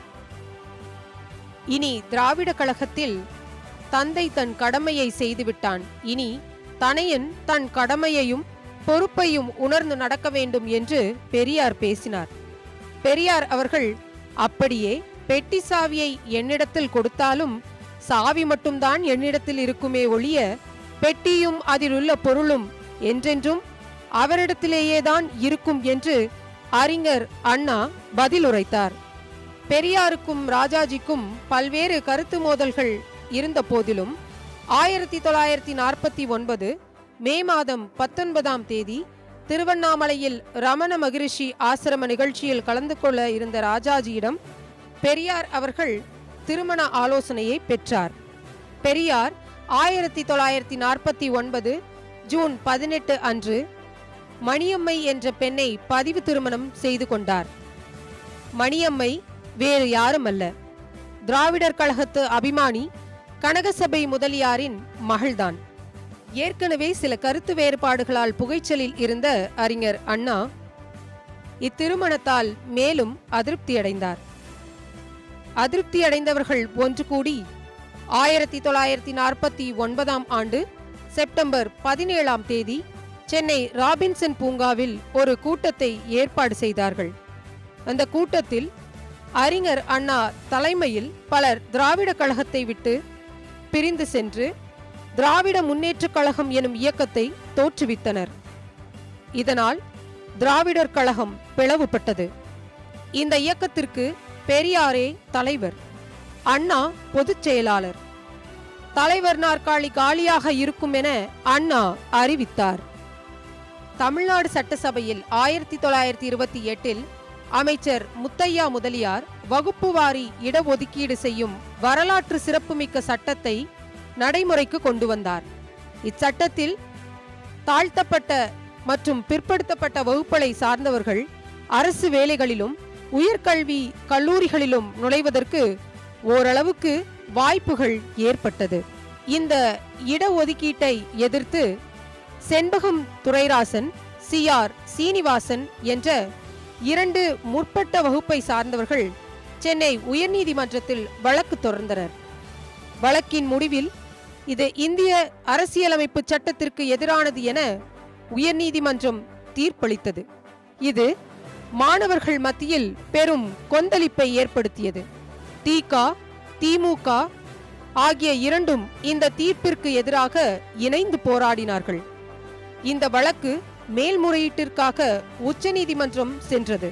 இனி திராவிட கழகத்தில் தந்தை தன் கடமையை செய்துவிட்டான் இனி தனையன் தன் கடமையையும் பொறுப்பையும் உணர்ந்து நடக்க வேண்டும் என்று பெரியார் பேசினார் பெரியார் அவர்கள் அப்படியே பெட்டி சாவியை என்னிடத்தில் கொடுத்தாலும் சாவி மட்டும்தான் என்னிடத்தில் இருக்குமே ஒழிய பெட்டியும் அதிலுள்ள பொருளும் என்றென்றும் அவரிடத்திலேயேதான் இருக்கும் என்று அறிஞர் அண்ணா பதிலுரைத்தார் பெரியாருக்கும் ராஜாஜிக்கும் பல்வேறு கருத்து மோதல்கள் இருந்த போதிலும் ஆயிரத்தி தொள்ளாயிரத்தி நாற்பத்தி ஒன்பது மே மாதம் பத்தொன்பதாம் தேதி திருவண்ணாமலையில் ரமண மகிரிஷி ஆசிரம நிகழ்ச்சியில் கலந்து கொள்ள இருந்த ராஜாஜியிடம் பெரியார் அவர்கள் திருமண ஆலோசனையை பெற்றார் பெரியார் ஆயிரத்தி தொள்ளாயிரத்தி நாற்பத்தி ஒன்பது ஜூன் பதினெட்டு அன்று மணியம்மை என்ற பெண்ணை பதிவு திருமணம் செய்து கொண்டார் மணியம்மை வேறு யாருமல்ல திராவிடர் கழகத்து அபிமானி கனகசபை முதலியாரின் மகள்தான் ஏற்கனவே சில கருத்து வேறுபாடுகளால் புகைச்சலில் இருந்த அறிஞர் அண்ணா இத்திருமணத்தால் மேலும் அதிருப்தியடைந்தார் அதிருப்தியடைந்தவர்கள் ஒன்று கூடி ஆயிரத்தி தொள்ளாயிரத்தி நாற்பத்தி ஒன்பதாம் ஆண்டு செப்டம்பர் பதினேழாம் தேதி சென்னை ராபின்சன் பூங்காவில் ஒரு கூட்டத்தை ஏற்பாடு செய்தார்கள் அந்த கூட்டத்தில் அறிஞர் அண்ணா தலைமையில் பலர் திராவிட கழகத்தை விட்டு பிரிந்து சென்று திராவிட முன்னேற்றக் கழகம் எனும் இயக்கத்தை தோற்றுவித்தனர் இதனால் திராவிடர் கழகம் பிளவுபட்டது இந்த இயக்கத்திற்கு பெரியாரே தலைவர் அண்ணா பொதுச் செயலாளர் தலைவர் நாற்காலி காலியாக இருக்கும் என அண்ணா அறிவித்தார் தமிழ்நாடு சட்டசபையில் ஆயிரத்தி தொள்ளாயிரத்தி இருபத்தி எட்டில் அமைச்சர் முத்தையா முதலியார் வகுப்பு வாரி இடஒதுக்கீடு செய்யும் வரலாற்று சிறப்புமிக்க சட்டத்தை நடைமுறைக்கு கொண்டு வந்தார் இச்சட்டத்தில் தாழ்த்தப்பட்ட மற்றும் பிற்படுத்தப்பட்ட வகுப்புகளை சார்ந்தவர்கள் அரசு வேலைகளிலும் உயர்கல்வி கல்லூரிகளிலும் நுழைவதற்கு ஓரளவுக்கு வாய்ப்புகள் ஏற்பட்டது இந்த இடஒதுக்கீட்டை எதிர்த்து செண்பகம் துரைராசன் சி ஆர் சீனிவாசன் என்ற இரண்டு முற்பட்ட வகுப்பை சார்ந்தவர்கள் சென்னை உயர்நீதிமன்றத்தில் வழக்கு தொடர்ந்தனர் வழக்கின் முடிவில் இது இந்திய அரசியலமைப்பு சட்டத்திற்கு எதிரானது என உயர்நீதிமன்றம் தீர்ப்பளித்தது இது மாணவர்கள் மத்தியில் பெரும் கொந்தளிப்பை ஏற்படுத்தியது திக திமுக ஆகிய இரண்டும் இந்த தீர்ப்பிற்கு எதிராக இணைந்து போராடினார்கள் இந்த வழக்கு மேல்முறையீட்டிற்காக உச்சநீதிமன்றம் சென்றது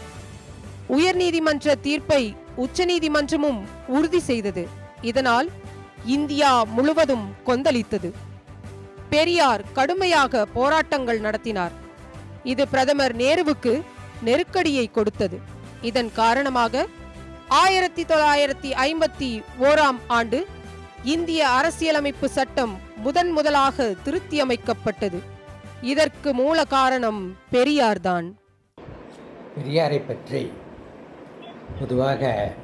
உயர்நீதிமன்ற தீர்ப்பை உச்சநீதிமன்றமும் உறுதி செய்தது இதனால் இந்தியா முழுவதும் கொந்தளித்தது பெரியார் கடுமையாக போராட்டங்கள் நடத்தினார் இது பிரதமர் நேருவுக்கு நெருக்கடியை கொடுத்தது இதன் காரணமாக ஆயிரத்தி தொள்ளாயிரத்தி ஐம்பத்தி ஓராம் ஆண்டு இந்திய அரசியலமைப்பு சட்டம் முதன் முதலாக திருத்தியமைக்கப்பட்டது இதற்கு மூல காரணம் பெரியார்தான் பெரியாரை பற்றி பொதுவாக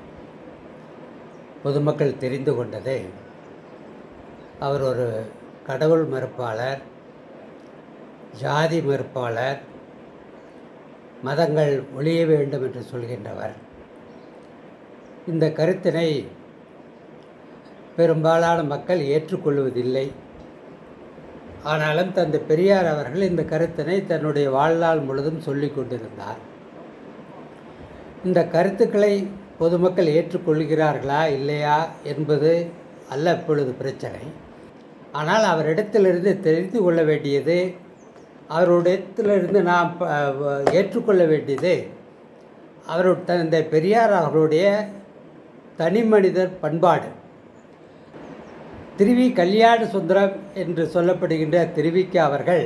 பொதுமக்கள் தெரிந்து கொண்டது அவர் ஒரு கடவுள் மறுப்பாளர் ஜாதி மறுப்பாளர் மதங்கள் ஒழிய வேண்டும் என்று சொல்கின்றவர் இந்த கருத்தினை பெரும்பாலான மக்கள் ஏற்றுக்கொள்வதில்லை ஆனாலும் தந்தை பெரியார் அவர்கள் இந்த கருத்தினை தன்னுடைய வாழ்நாள் முழுதும் சொல்லிக் கொண்டிருந்தார் இந்த கருத்துக்களை பொதுமக்கள் ஏற்றுக்கொள்கிறார்களா இல்லையா என்பது அல்ல இப்பொழுது பிரச்சனை ஆனால் அவரிடத்திலிருந்து தெரிந்து கொள்ள வேண்டியது அவருடையத்திலிருந்து நாம் ப- வ- ஏற்றுக்கொள்ள வேண்டியது அவர் தந்தை பெரியார் அவர்களுடைய தனி மனிதர் பண்பாடு திருவி கல்யாண சுந்தரம் என்று சொல்லப்படுகின்ற திருவிக்கு அவர்கள்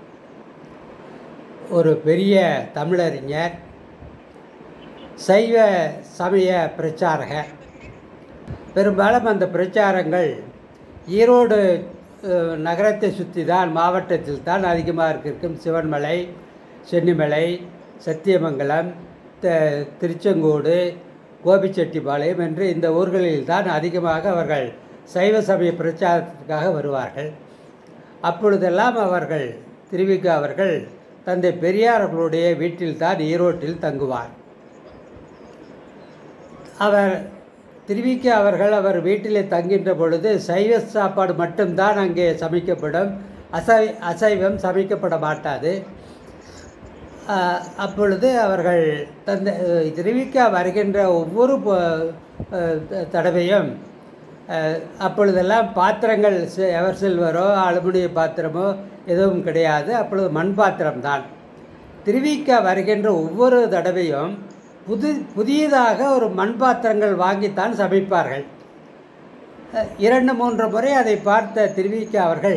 ஒரு பெரிய தமிழறிஞர் சைவ சமய பிரச்சாரகர் பெரும்பாலும் அந்த பிரச்சாரங்கள் ஈரோடு அஹ், நகரத்தை சுற்றி தான் மாவட்டத்தில் தான் அதிகமாக இருக்கும் சிவன்மலை சென்னிமலை சத்தியமங்கலம் த- திருச்செங்கோடு கோபிச்செட்டிப்பாளையம் என்று இந்த ஊர்களில் தான் அதிகமாக அவர்கள் சைவ சமய பிரச்சாரத்திற்காக வருவார்கள் அப்பொழுதெல்லாம் அவர்கள் திருவிக அவர்கள் தந்தை பெரியார் அவர்களுடைய வீட்டில் தான் ஈரோட்டில் தங்குவார் அவர் திருவிக்க அவர்கள் அவர் வீட்டிலே தங்கின்ற பொழுது சைவ சாப்பாடு மட்டும்தான் அங்கே சமைக்கப்படும் அசை அசைவம் சமைக்கப்பட மாட்டாது ஆஹ், அப்பொழுது அவர்கள் தந்த திருவிக்கா வருகின்ற ஒவ்வொரு ப- ஆஹ், த- தடவையும் ஆஹ், அப்பொழுதெல்லாம் பாத்திரங்கள் சி- எவர் சில்வரோ அலுமினிய பாத்திரமோ எதுவும் கிடையாது அப்பொழுது மண் பாத்திரம்தான் திருவிக்கா வருகின்ற ஒவ்வொரு தடவையும் புது புதியதாக ஒரு மண் பாத்திரங்கள் வாங்கித்தான் சமைப்பார்கள் அஹ், இரண்டு மூன்று முறை அதை பார்த்த திருவிக்கா அவர்கள்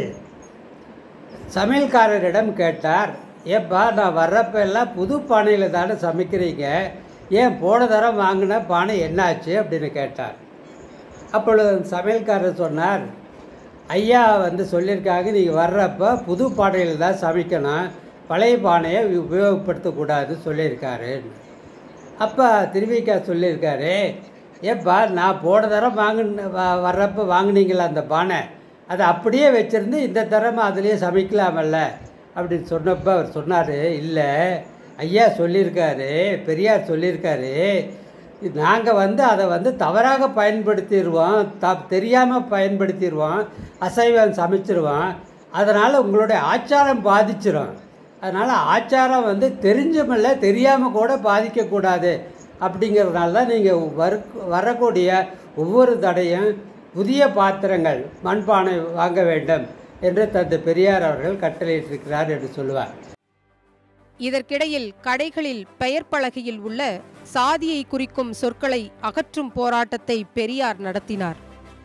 சமையல்காரரிடம் கேட்டார் ஏப்பா நான் வர்றப்ப எல்லாம் புது பானையில் தானே சமைக்கிறீங்க ஏன் போன தரம் வாங்கின பானை என்னாச்சு அப்படின்னு கேட்டார் அப்பொழுது அந்த சமையல்காரர் சொன்னார் ஐயா வந்து சொல்லியிருக்காங்க நீங்கள் வர்றப்ப புது பானையில் தான் சமைக்கணும் பழைய பானையை உபயோகப்படுத்தக்கூடாது சொல்லியிருக்காரு அப்போ திருவிக்கா சொல்லியிருக்காரு ஏப்பா நான் போன தரம் வாங்கின வ- வர்றப்ப வாங்குனீங்களா அந்த பானை அதை அப்படியே வச்சுருந்து இந்த தரம் அதுலேயே சமைக்கலாமல்ல அப்படின்னு சொன்னப்போ அவர் சொன்னார் இல்லை ஐயா சொல்லியிருக்காரு பெரியார் சொல்லியிருக்காரு நாங்கள் வந்து அதை வந்து தவறாக பயன்படுத்திடுவோம் த தெரியாமல் பயன்படுத்திடுவோம் அசைவம் சமைச்சிருவோம் அதனால் உங்களுடைய ஆச்சாரம் பாதிச்சிரும் அதனால் ஆச்சாரம் வந்து தெரிஞ்சுமில்ல தெரியாமல் கூட பாதிக்கக்கூடாது அப்படிங்கிறதுனால தான் நீங்கள் வரு வரக்கூடிய ஒவ்வொரு தடையும் புதிய பாத்திரங்கள் மண்பானை வாங்க வேண்டும் என்று தந்தை பெரியார் அவர்கள் கட்டளையிட்டிருக்கிறார் என்று சொல்லுவார் இதற்கிடையில் கடைகளில் பெயர் பலகையில் உள்ள சாதியை குறிக்கும் சொற்களை அகற்றும் போராட்டத்தை பெரியார் நடத்தினார்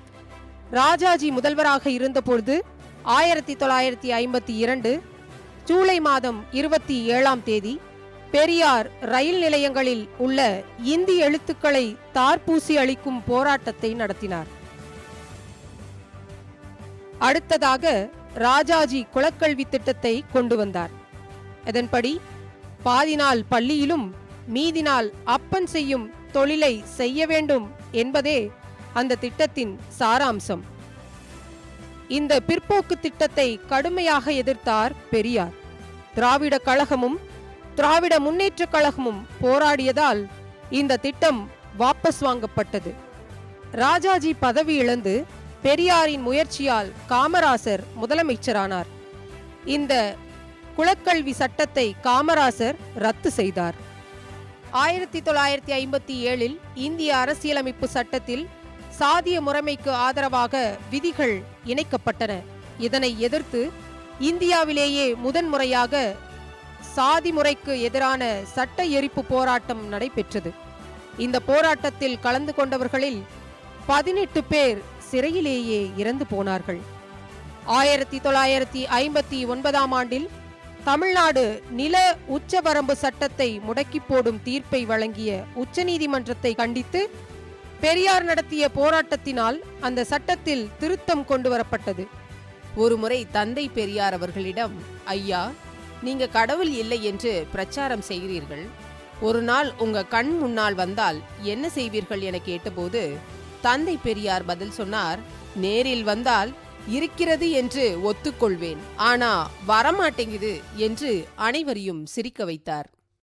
ராஜாஜி முதல்வராக இருந்தபொழுது ஆயிரத்தி தொள்ளாயிரத்தி ஐம்பத்தி இரண்டு ஜூலை மாதம் இருபத்தி ஏழாம் தேதி பெரியார் ரயில் நிலையங்களில் உள்ள இந்தி எழுத்துக்களை தார்பூசி அளிக்கும் போராட்டத்தை நடத்தினார் அடுத்ததாக ராஜாஜி குலக்கல்வி திட்டத்தை கொண்டு வந்தார் இதன்படி பாதி நாள் பள்ளியிலும் மீதி நாள் அப்பன் செய்யும் தொழிலை செய்ய வேண்டும் என்பதே அந்த திட்டத்தின் சாராம்சம் இந்த பிற்போக்கு திட்டத்தை கடுமையாக எதிர்த்தார் பெரியார் திராவிட கழகமும் திராவிட முன்னேற்றக் கழகமும் போராடியதால் இந்த திட்டம் வாபஸ் வாங்கப்பட்டது ராஜாஜி பதவி இழந்து பெரியாரின் முயற்சியால் காமராசர் முதலமைச்சரானார் இந்த குலக்கல்வி சட்டத்தை காமராசர் ரத்து செய்தார் ஆயிரத்தி தொள்ளாயிரத்தி ஐம்பத்தி ஏழில் இந்திய அரசியலமைப்பு சட்டத்தில் சாதிய முறைமைக்கு ஆதரவாக விதிகள் இணைக்கப்பட்டன இதனை எதிர்த்து இந்தியாவிலேயே முதன்முறையாக சாதி முறைக்கு எதிரான சட்ட எரிப்பு போராட்டம் நடைபெற்றது இந்த போராட்டத்தில் கலந்து கொண்டவர்களில் பதினெட்டு பேர் சிறையிலேயே இறந்து போனார்கள் ஆயிரத்தி தொள்ளாயிரத்தி ஐம்பத்தி ஒன்பதாம் ஆண்டில் தமிழ்நாடு நில உச்சவரம்பு சட்டத்தை முடக்கி போடும் தீர்ப்பை வழங்கிய உச்சநீதிமன்றத்தை கண்டித்து பெரியார் நடத்திய போராட்டத்தினால் அந்த சட்டத்தில் திருத்தம் கொண்டு வரப்பட்டது ஒருமுறை தந்தை பெரியார் அவர்களிடம் ஐயா நீங்க கடவுள் இல்லை என்று பிரச்சாரம் செய்கிறீர்கள் ஒரு நாள் உங்க கண் முன்னால் வந்தால் என்ன செய்வீர்கள் என கேட்டபோது தந்தை பெரியார் பதில் சொன்னார் நேரில் வந்தால் இருக்கிறது என்று ஒத்துக்கொள்வேன் ஆனா வரமாட்டேங்குது என்று அனைவரையும் சிரிக்க வைத்தார்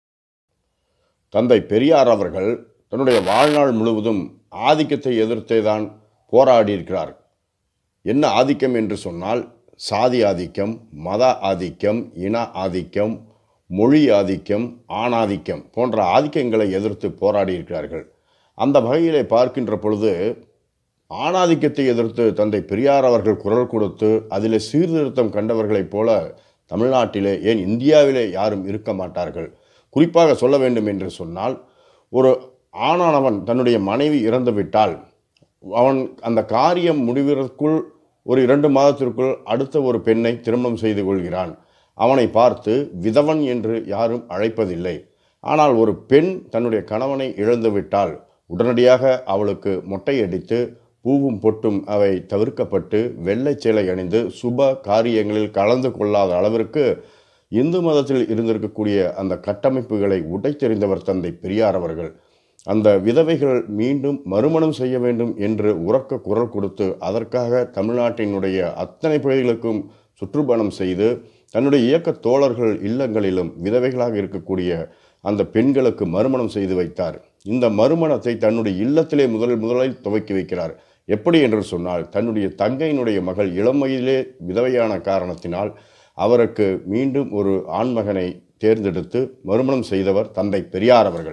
தந்தை பெரியார் அவர்கள் தன்னுடைய வாழ்நாள் முழுவதும் ஆதிக்கத்தை எதிர்த்தே தான் போராடியிருக்கிறார் என்ன ஆதிக்கம் என்று சொன்னால் சாதி ஆதிக்கம் மத ஆதிக்கம் இன ஆதிக்கம் மொழி ஆதிக்கம் ஆணாதிக்கம் போன்ற ஆதிக்கங்களை எதிர்த்து போராடியிருக்கிறார்கள் அந்த வகையிலே பார்க்கின்ற பொழுது ஆணாதிக்கத்தை எதிர்த்து தந்தை பெரியார் அவர்கள் குரல் கொடுத்து அதிலே சீர்திருத்தம் கண்டவர்களைப் போல தமிழ்நாட்டிலே ஏன் இந்தியாவிலே யாரும் இருக்க மாட்டார்கள் குறிப்பாக சொல்ல வேண்டும் என்று சொன்னால் ஒரு ஆணானவன் தன்னுடைய மனைவி இறந்துவிட்டால் அவன் அந்த காரியம் முடிவதற்குள் ஒரு இரண்டு மாதத்திற்குள் அடுத்த ஒரு பெண்ணை திருமணம் செய்து கொள்கிறான் அவனை பார்த்து விதவன் என்று யாரும் அழைப்பதில்லை ஆனால் ஒரு பெண் தன்னுடைய கணவனை இழந்துவிட்டால் உடனடியாக அவளுக்கு மொட்டையடித்து பூவும் பொட்டும் அவை தவிர்க்கப்பட்டு வெள்ளைச் சேலை அணிந்து சுப காரியங்களில் கலந்து கொள்ளாத அளவிற்கு இந்து மதத்தில் இருந்திருக்கக்கூடிய அந்த கட்டமைப்புகளை உடைத்தெறிந்தவர் தந்தை பெரியார் அவர்கள் அந்த விதவைகள் மீண்டும் மறுமணம் செய்ய வேண்டும் என்று உறக்க குரல் கொடுத்து அதற்காக தமிழ்நாட்டினுடைய அத்தனை பகுதிகளுக்கும் சுற்றுப்பயணம் செய்து தன்னுடைய இயக்க தோழர்கள் இல்லங்களிலும் விதவைகளாக இருக்கக்கூடிய அந்த பெண்களுக்கு மறுமணம் செய்து வைத்தார் இந்த மறுமணத்தை தன்னுடைய இல்லத்திலே முதலில் முதலில் துவக்கி வைக்கிறார் எப்படி என்று சொன்னால் தன்னுடைய தங்கையினுடைய மகள் இளம் வயதிலே விதவையான காரணத்தினால் அவருக்கு மீண்டும் ஒரு ஆண்மகனை தேர்ந்தெடுத்து மறுமணம் செய்தவர் தந்தை பெரியார் அவர்கள்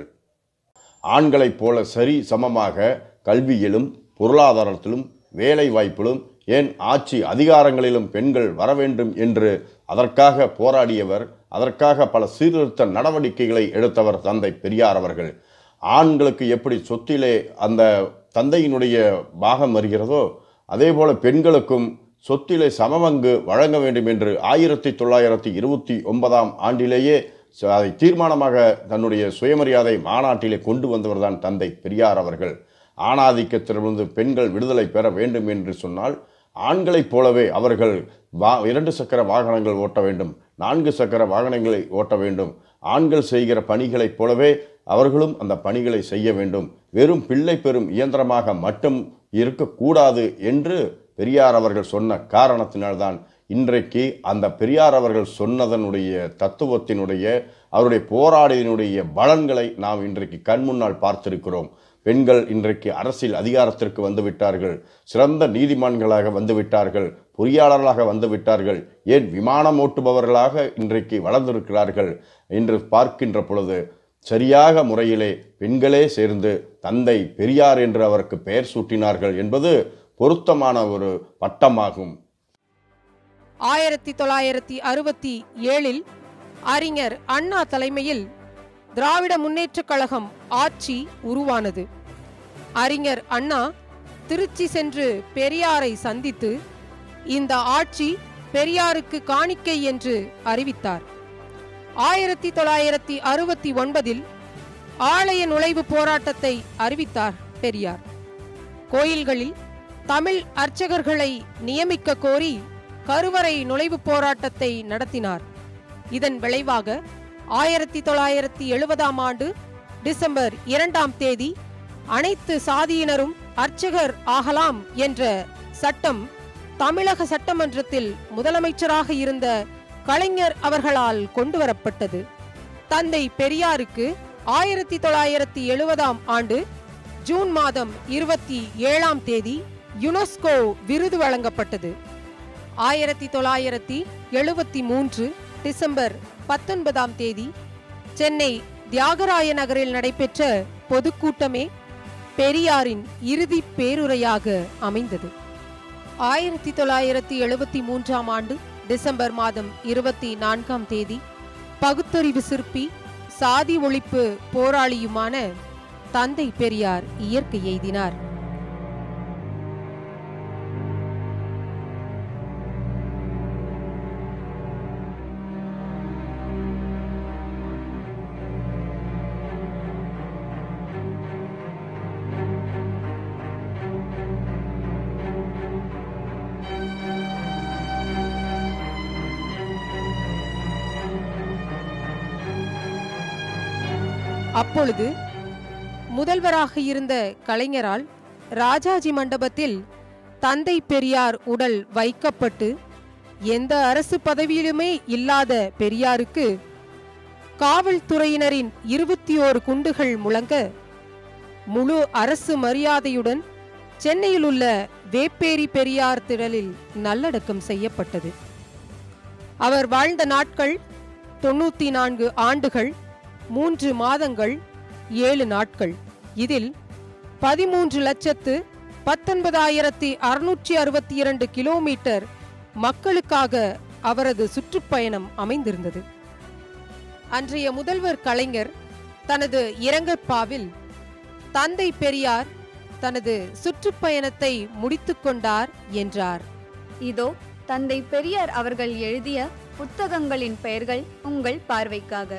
ஆண்களைப் போல சரி சமமாக கல்வியிலும் பொருளாதாரத்திலும் வேலை வாய்ப்பிலும் ஏன் ஆட்சி அதிகாரங்களிலும் பெண்கள் வர வேண்டும் என்று அதற்காக போராடியவர் அதற்காக பல சீர்திருத்த நடவடிக்கைகளை எடுத்தவர் தந்தை பெரியார் அவர்கள் ஆண்களுக்கு எப்படி சொத்திலே அந்த தந்தையினுடைய பாகம் வருகிறதோ அதே போல பெண்களுக்கும் சொத்திலே சமபங்கு வழங்க வேண்டும் என்று ஆயிரத்தி தொள்ளாயிரத்தி இருபத்தி ஒன்பதாம் ஆண்டிலேயே ச- அதை தீர்மானமாக தன்னுடைய சுயமரியாதை மாநாட்டிலே கொண்டு வந்தவர்தான் தந்தை பெரியார் அவர்கள் ஆணாதிக்கத்திலிருந்து பெண்கள் விடுதலை பெற வேண்டும் என்று சொன்னால் ஆண்களைப் போலவே அவர்கள் வா இரண்டு சக்கர வாகனங்கள் ஓட்ட வேண்டும் நான்கு சக்கர வாகனங்களை ஓட்ட வேண்டும் ஆண்கள் செய்கிற பணிகளைப் போலவே அவர்களும் அந்த பணிகளை செய்ய வேண்டும் வெறும் பிள்ளை பெறும் இயந்திரமாக மட்டும் இருக்கக்கூடாது என்று பெரியார் அவர்கள் சொன்ன காரணத்தினால்தான் இன்றைக்கு அந்த பெரியார் அவர்கள் சொன்னதனுடைய தத்துவத்தினுடைய அவருடைய போராடியினுடைய பலன்களை நாம் இன்றைக்கு கண்முன்னால் பார்த்திருக்கிறோம் பெண்கள் இன்றைக்கு அரசியல் அதிகாரத்திற்கு வந்து விட்டார்கள் சிறந்த நீதிமான்களாக வந்து விட்டார்கள் பொறியாளர்களாக வந்து விட்டார்கள் ஏன் விமானம் ஓட்டுபவர்களாக இன்றைக்கு வளர்ந்திருக்கிறார்கள் என்று பார்க்கின்ற பொழுது சரியாக முறையிலே பெண்களே சேர்ந்து தந்தை பெரியார் என்று அவருக்கு பெயர் சூட்டினார்கள் என்பது பொருத்தமான ஒரு பட்டமாகும் ஆயிரத்தி தொள்ளாயிரத்தி அறுபத்தி ஏழில் அறிஞர் அண்ணா தலைமையில் திராவிட முன்னேற்றக் கழகம் ஆட்சி உருவானது அறிஞர் அண்ணா திருச்சி சென்று பெரியாரை சந்தித்து இந்த ஆட்சி பெரியாருக்கு காணிக்கை என்று அறிவித்தார் ஆயிரத்தி தொள்ளாயிரத்தி அறுபத்தி ஒன்பதில் ஆலய நுழைவு போராட்டத்தை அறிவித்தார் பெரியார் கோயில்களில் தமிழ் அர்ச்சகர்களை நியமிக்க கோரி கருவறை நுழைவு போராட்டத்தை நடத்தினார் இதன் விளைவாக ஆயிரத்தி தொள்ளாயிரத்தி எழுபதாம் ஆண்டு டிசம்பர் இரண்டாம் தேதி அனைத்து சாதியினரும் அர்ச்சகர் ஆகலாம் என்ற சட்டம் தமிழக சட்டமன்றத்தில் முதலமைச்சராக இருந்த கலைஞர் அவர்களால் கொண்டுவரப்பட்டது தந்தை பெரியாருக்கு ஆயிரத்தி தொள்ளாயிரத்தி எழுபதாம் ஆண்டு ஜூன் மாதம் இருபத்தி ஏழாம் தேதி யுனெஸ்கோ விருது வழங்கப்பட்டது ஆயிரத்தி தொள்ளாயிரத்தி எழுபத்தி மூன்று டிசம்பர் பத்தொன்பதாம் தேதி சென்னை தியாகராய நகரில் நடைபெற்ற பொதுக்கூட்டமே பெரியாரின் இறுதி பேருரையாக அமைந்தது ஆயிரத்தி தொள்ளாயிரத்தி எழுபத்தி மூன்றாம் ஆண்டு டிசம்பர் மாதம் இருபத்தி நான்காம் தேதி பகுத்தறிவு சிற்பி சாதி ஒழிப்பு போராளியுமான தந்தை பெரியார் இயற்கை எய்தினார் அப்பொழுது முதல்வராக இருந்த கலைஞரால் ராஜாஜி மண்டபத்தில் தந்தை பெரியார் உடல் வைக்கப்பட்டு எந்த அரசு பதவியிலுமே இல்லாத பெரியாருக்கு காவல்துறையினரின் இருபத்தி ஓரு குண்டுகள் முழங்க முழு அரசு மரியாதையுடன் சென்னையில் உள்ள வேப்பேரி பெரியார் திடலில் நல்லடக்கம் செய்யப்பட்டது அவர் வாழ்ந்த நாட்கள் தொண்ணூத்தி நான்கு ஆண்டுகள் மூன்று மாதங்கள் ஏழு நாட்கள் இதில் பதிமூன்று லட்சத்து பத்தொன்பதாயிரத்தி அறுநூற்றி அறுபத்தி இரண்டு கிலோமீட்டர் மக்களுக்காக அவரது சுற்றுப்பயணம் அமைந்திருந்தது அன்றைய முதல்வர் கலைஞர் தனது இரங்கற்பாவில் தந்தை பெரியார் தனது சுற்றுப்பயணத்தை முடித்துக்கொண்டார் என்றார் இதோ தந்தை பெரியார் அவர்கள் எழுதிய புத்தகங்களின் பெயர்கள் உங்கள் பார்வைக்காக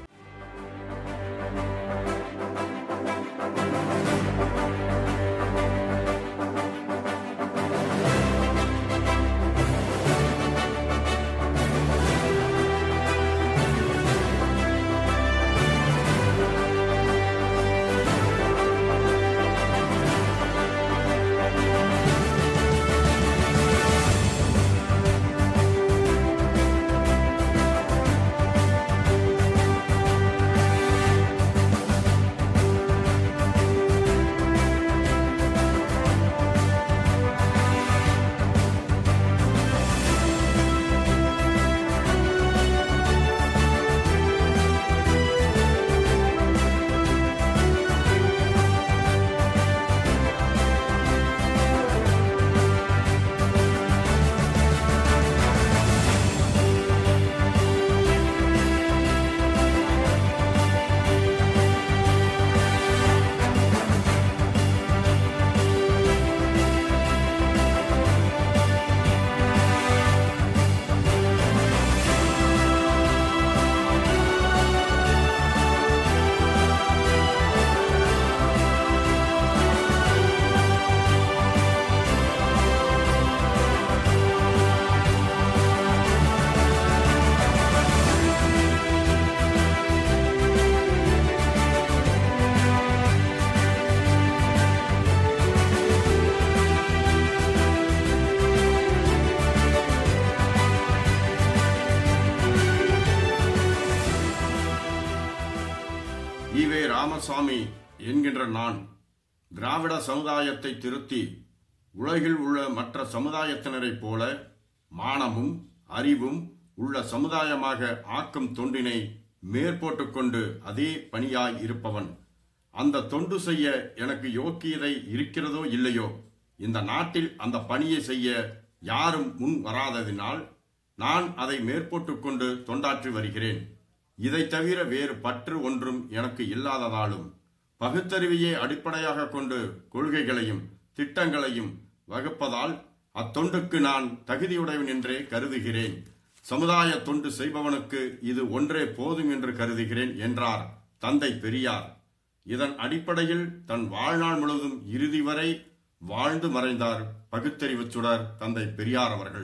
ஈவே ராமசாமி என்கின்ற நான் திராவிட சமுதாயத்தை திருத்தி உலகில் உள்ள மற்ற சமுதாயத்தினரைப் போல மானமும் அறிவும் உள்ள சமுதாயமாக ஆக்கும் தொண்டினை மேற்போட்டுக் கொண்டு அதே பணியாய் இருப்பவன் அந்த தொண்டு செய்ய எனக்கு யோக்கியதை இருக்கிறதோ இல்லையோ இந்த நாட்டில் அந்த பணியை செய்ய யாரும் முன் வராததினால் நான் அதை மேற்போட்டுக் கொண்டு தொண்டாற்றி வருகிறேன் இதை தவிர வேறு பற்று ஒன்றும் எனக்கு இல்லாததாலும் பகுத்தறிவையே அடிப்படையாக கொண்டு கொள்கைகளையும் திட்டங்களையும் வகுப்பதால் அத்தொண்டுக்கு நான் தகுதியுடையவன் என்றே கருதுகிறேன் சமுதாய தொண்டு செய்பவனுக்கு இது ஒன்றே போதும் என்று கருதுகிறேன் என்றார் தந்தை பெரியார் இதன் அடிப்படையில் தன் வாழ்நாள் முழுவதும் இறுதி வரை வாழ்ந்து மறைந்தார் பகுத்தறிவு சுடர் தந்தை பெரியார் அவர்கள்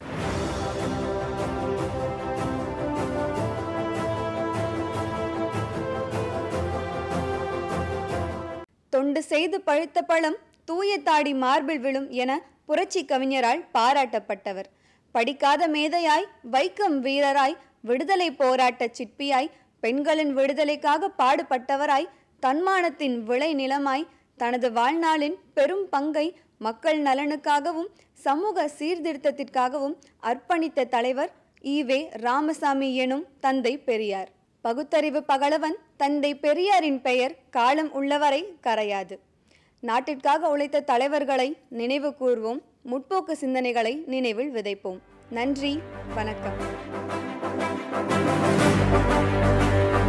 தொண்டு செய்து பழுத்த பழம் தூய தாடி மார்பில் விழும் என புரட்சி கவிஞரால் பாராட்டப்பட்டவர் படிக்காத மேதையாய் வைக்கம் வீரராய் விடுதலை போராட்ட சிற்பியாய் பெண்களின் விடுதலைக்காக பாடுபட்டவராய் தன்மானத்தின் விளை நிலமாய் தனது வாழ்நாளின் பெரும் பங்கை மக்கள் நலனுக்காகவும் சமூக சீர்திருத்தத்திற்காகவும் அர்ப்பணித்த தலைவர் ஈவே ராமசாமி எனும் தந்தை பெரியார் பகுத்தறிவு பகலவன் தந்தை பெரியாரின் பெயர் காலம் உள்ளவரை கரையாது நாட்டிற்காக உழைத்த தலைவர்களை நினைவு கூர்வோம் முற்போக்கு சிந்தனைகளை நினைவில் விதைப்போம் நன்றி வணக்கம்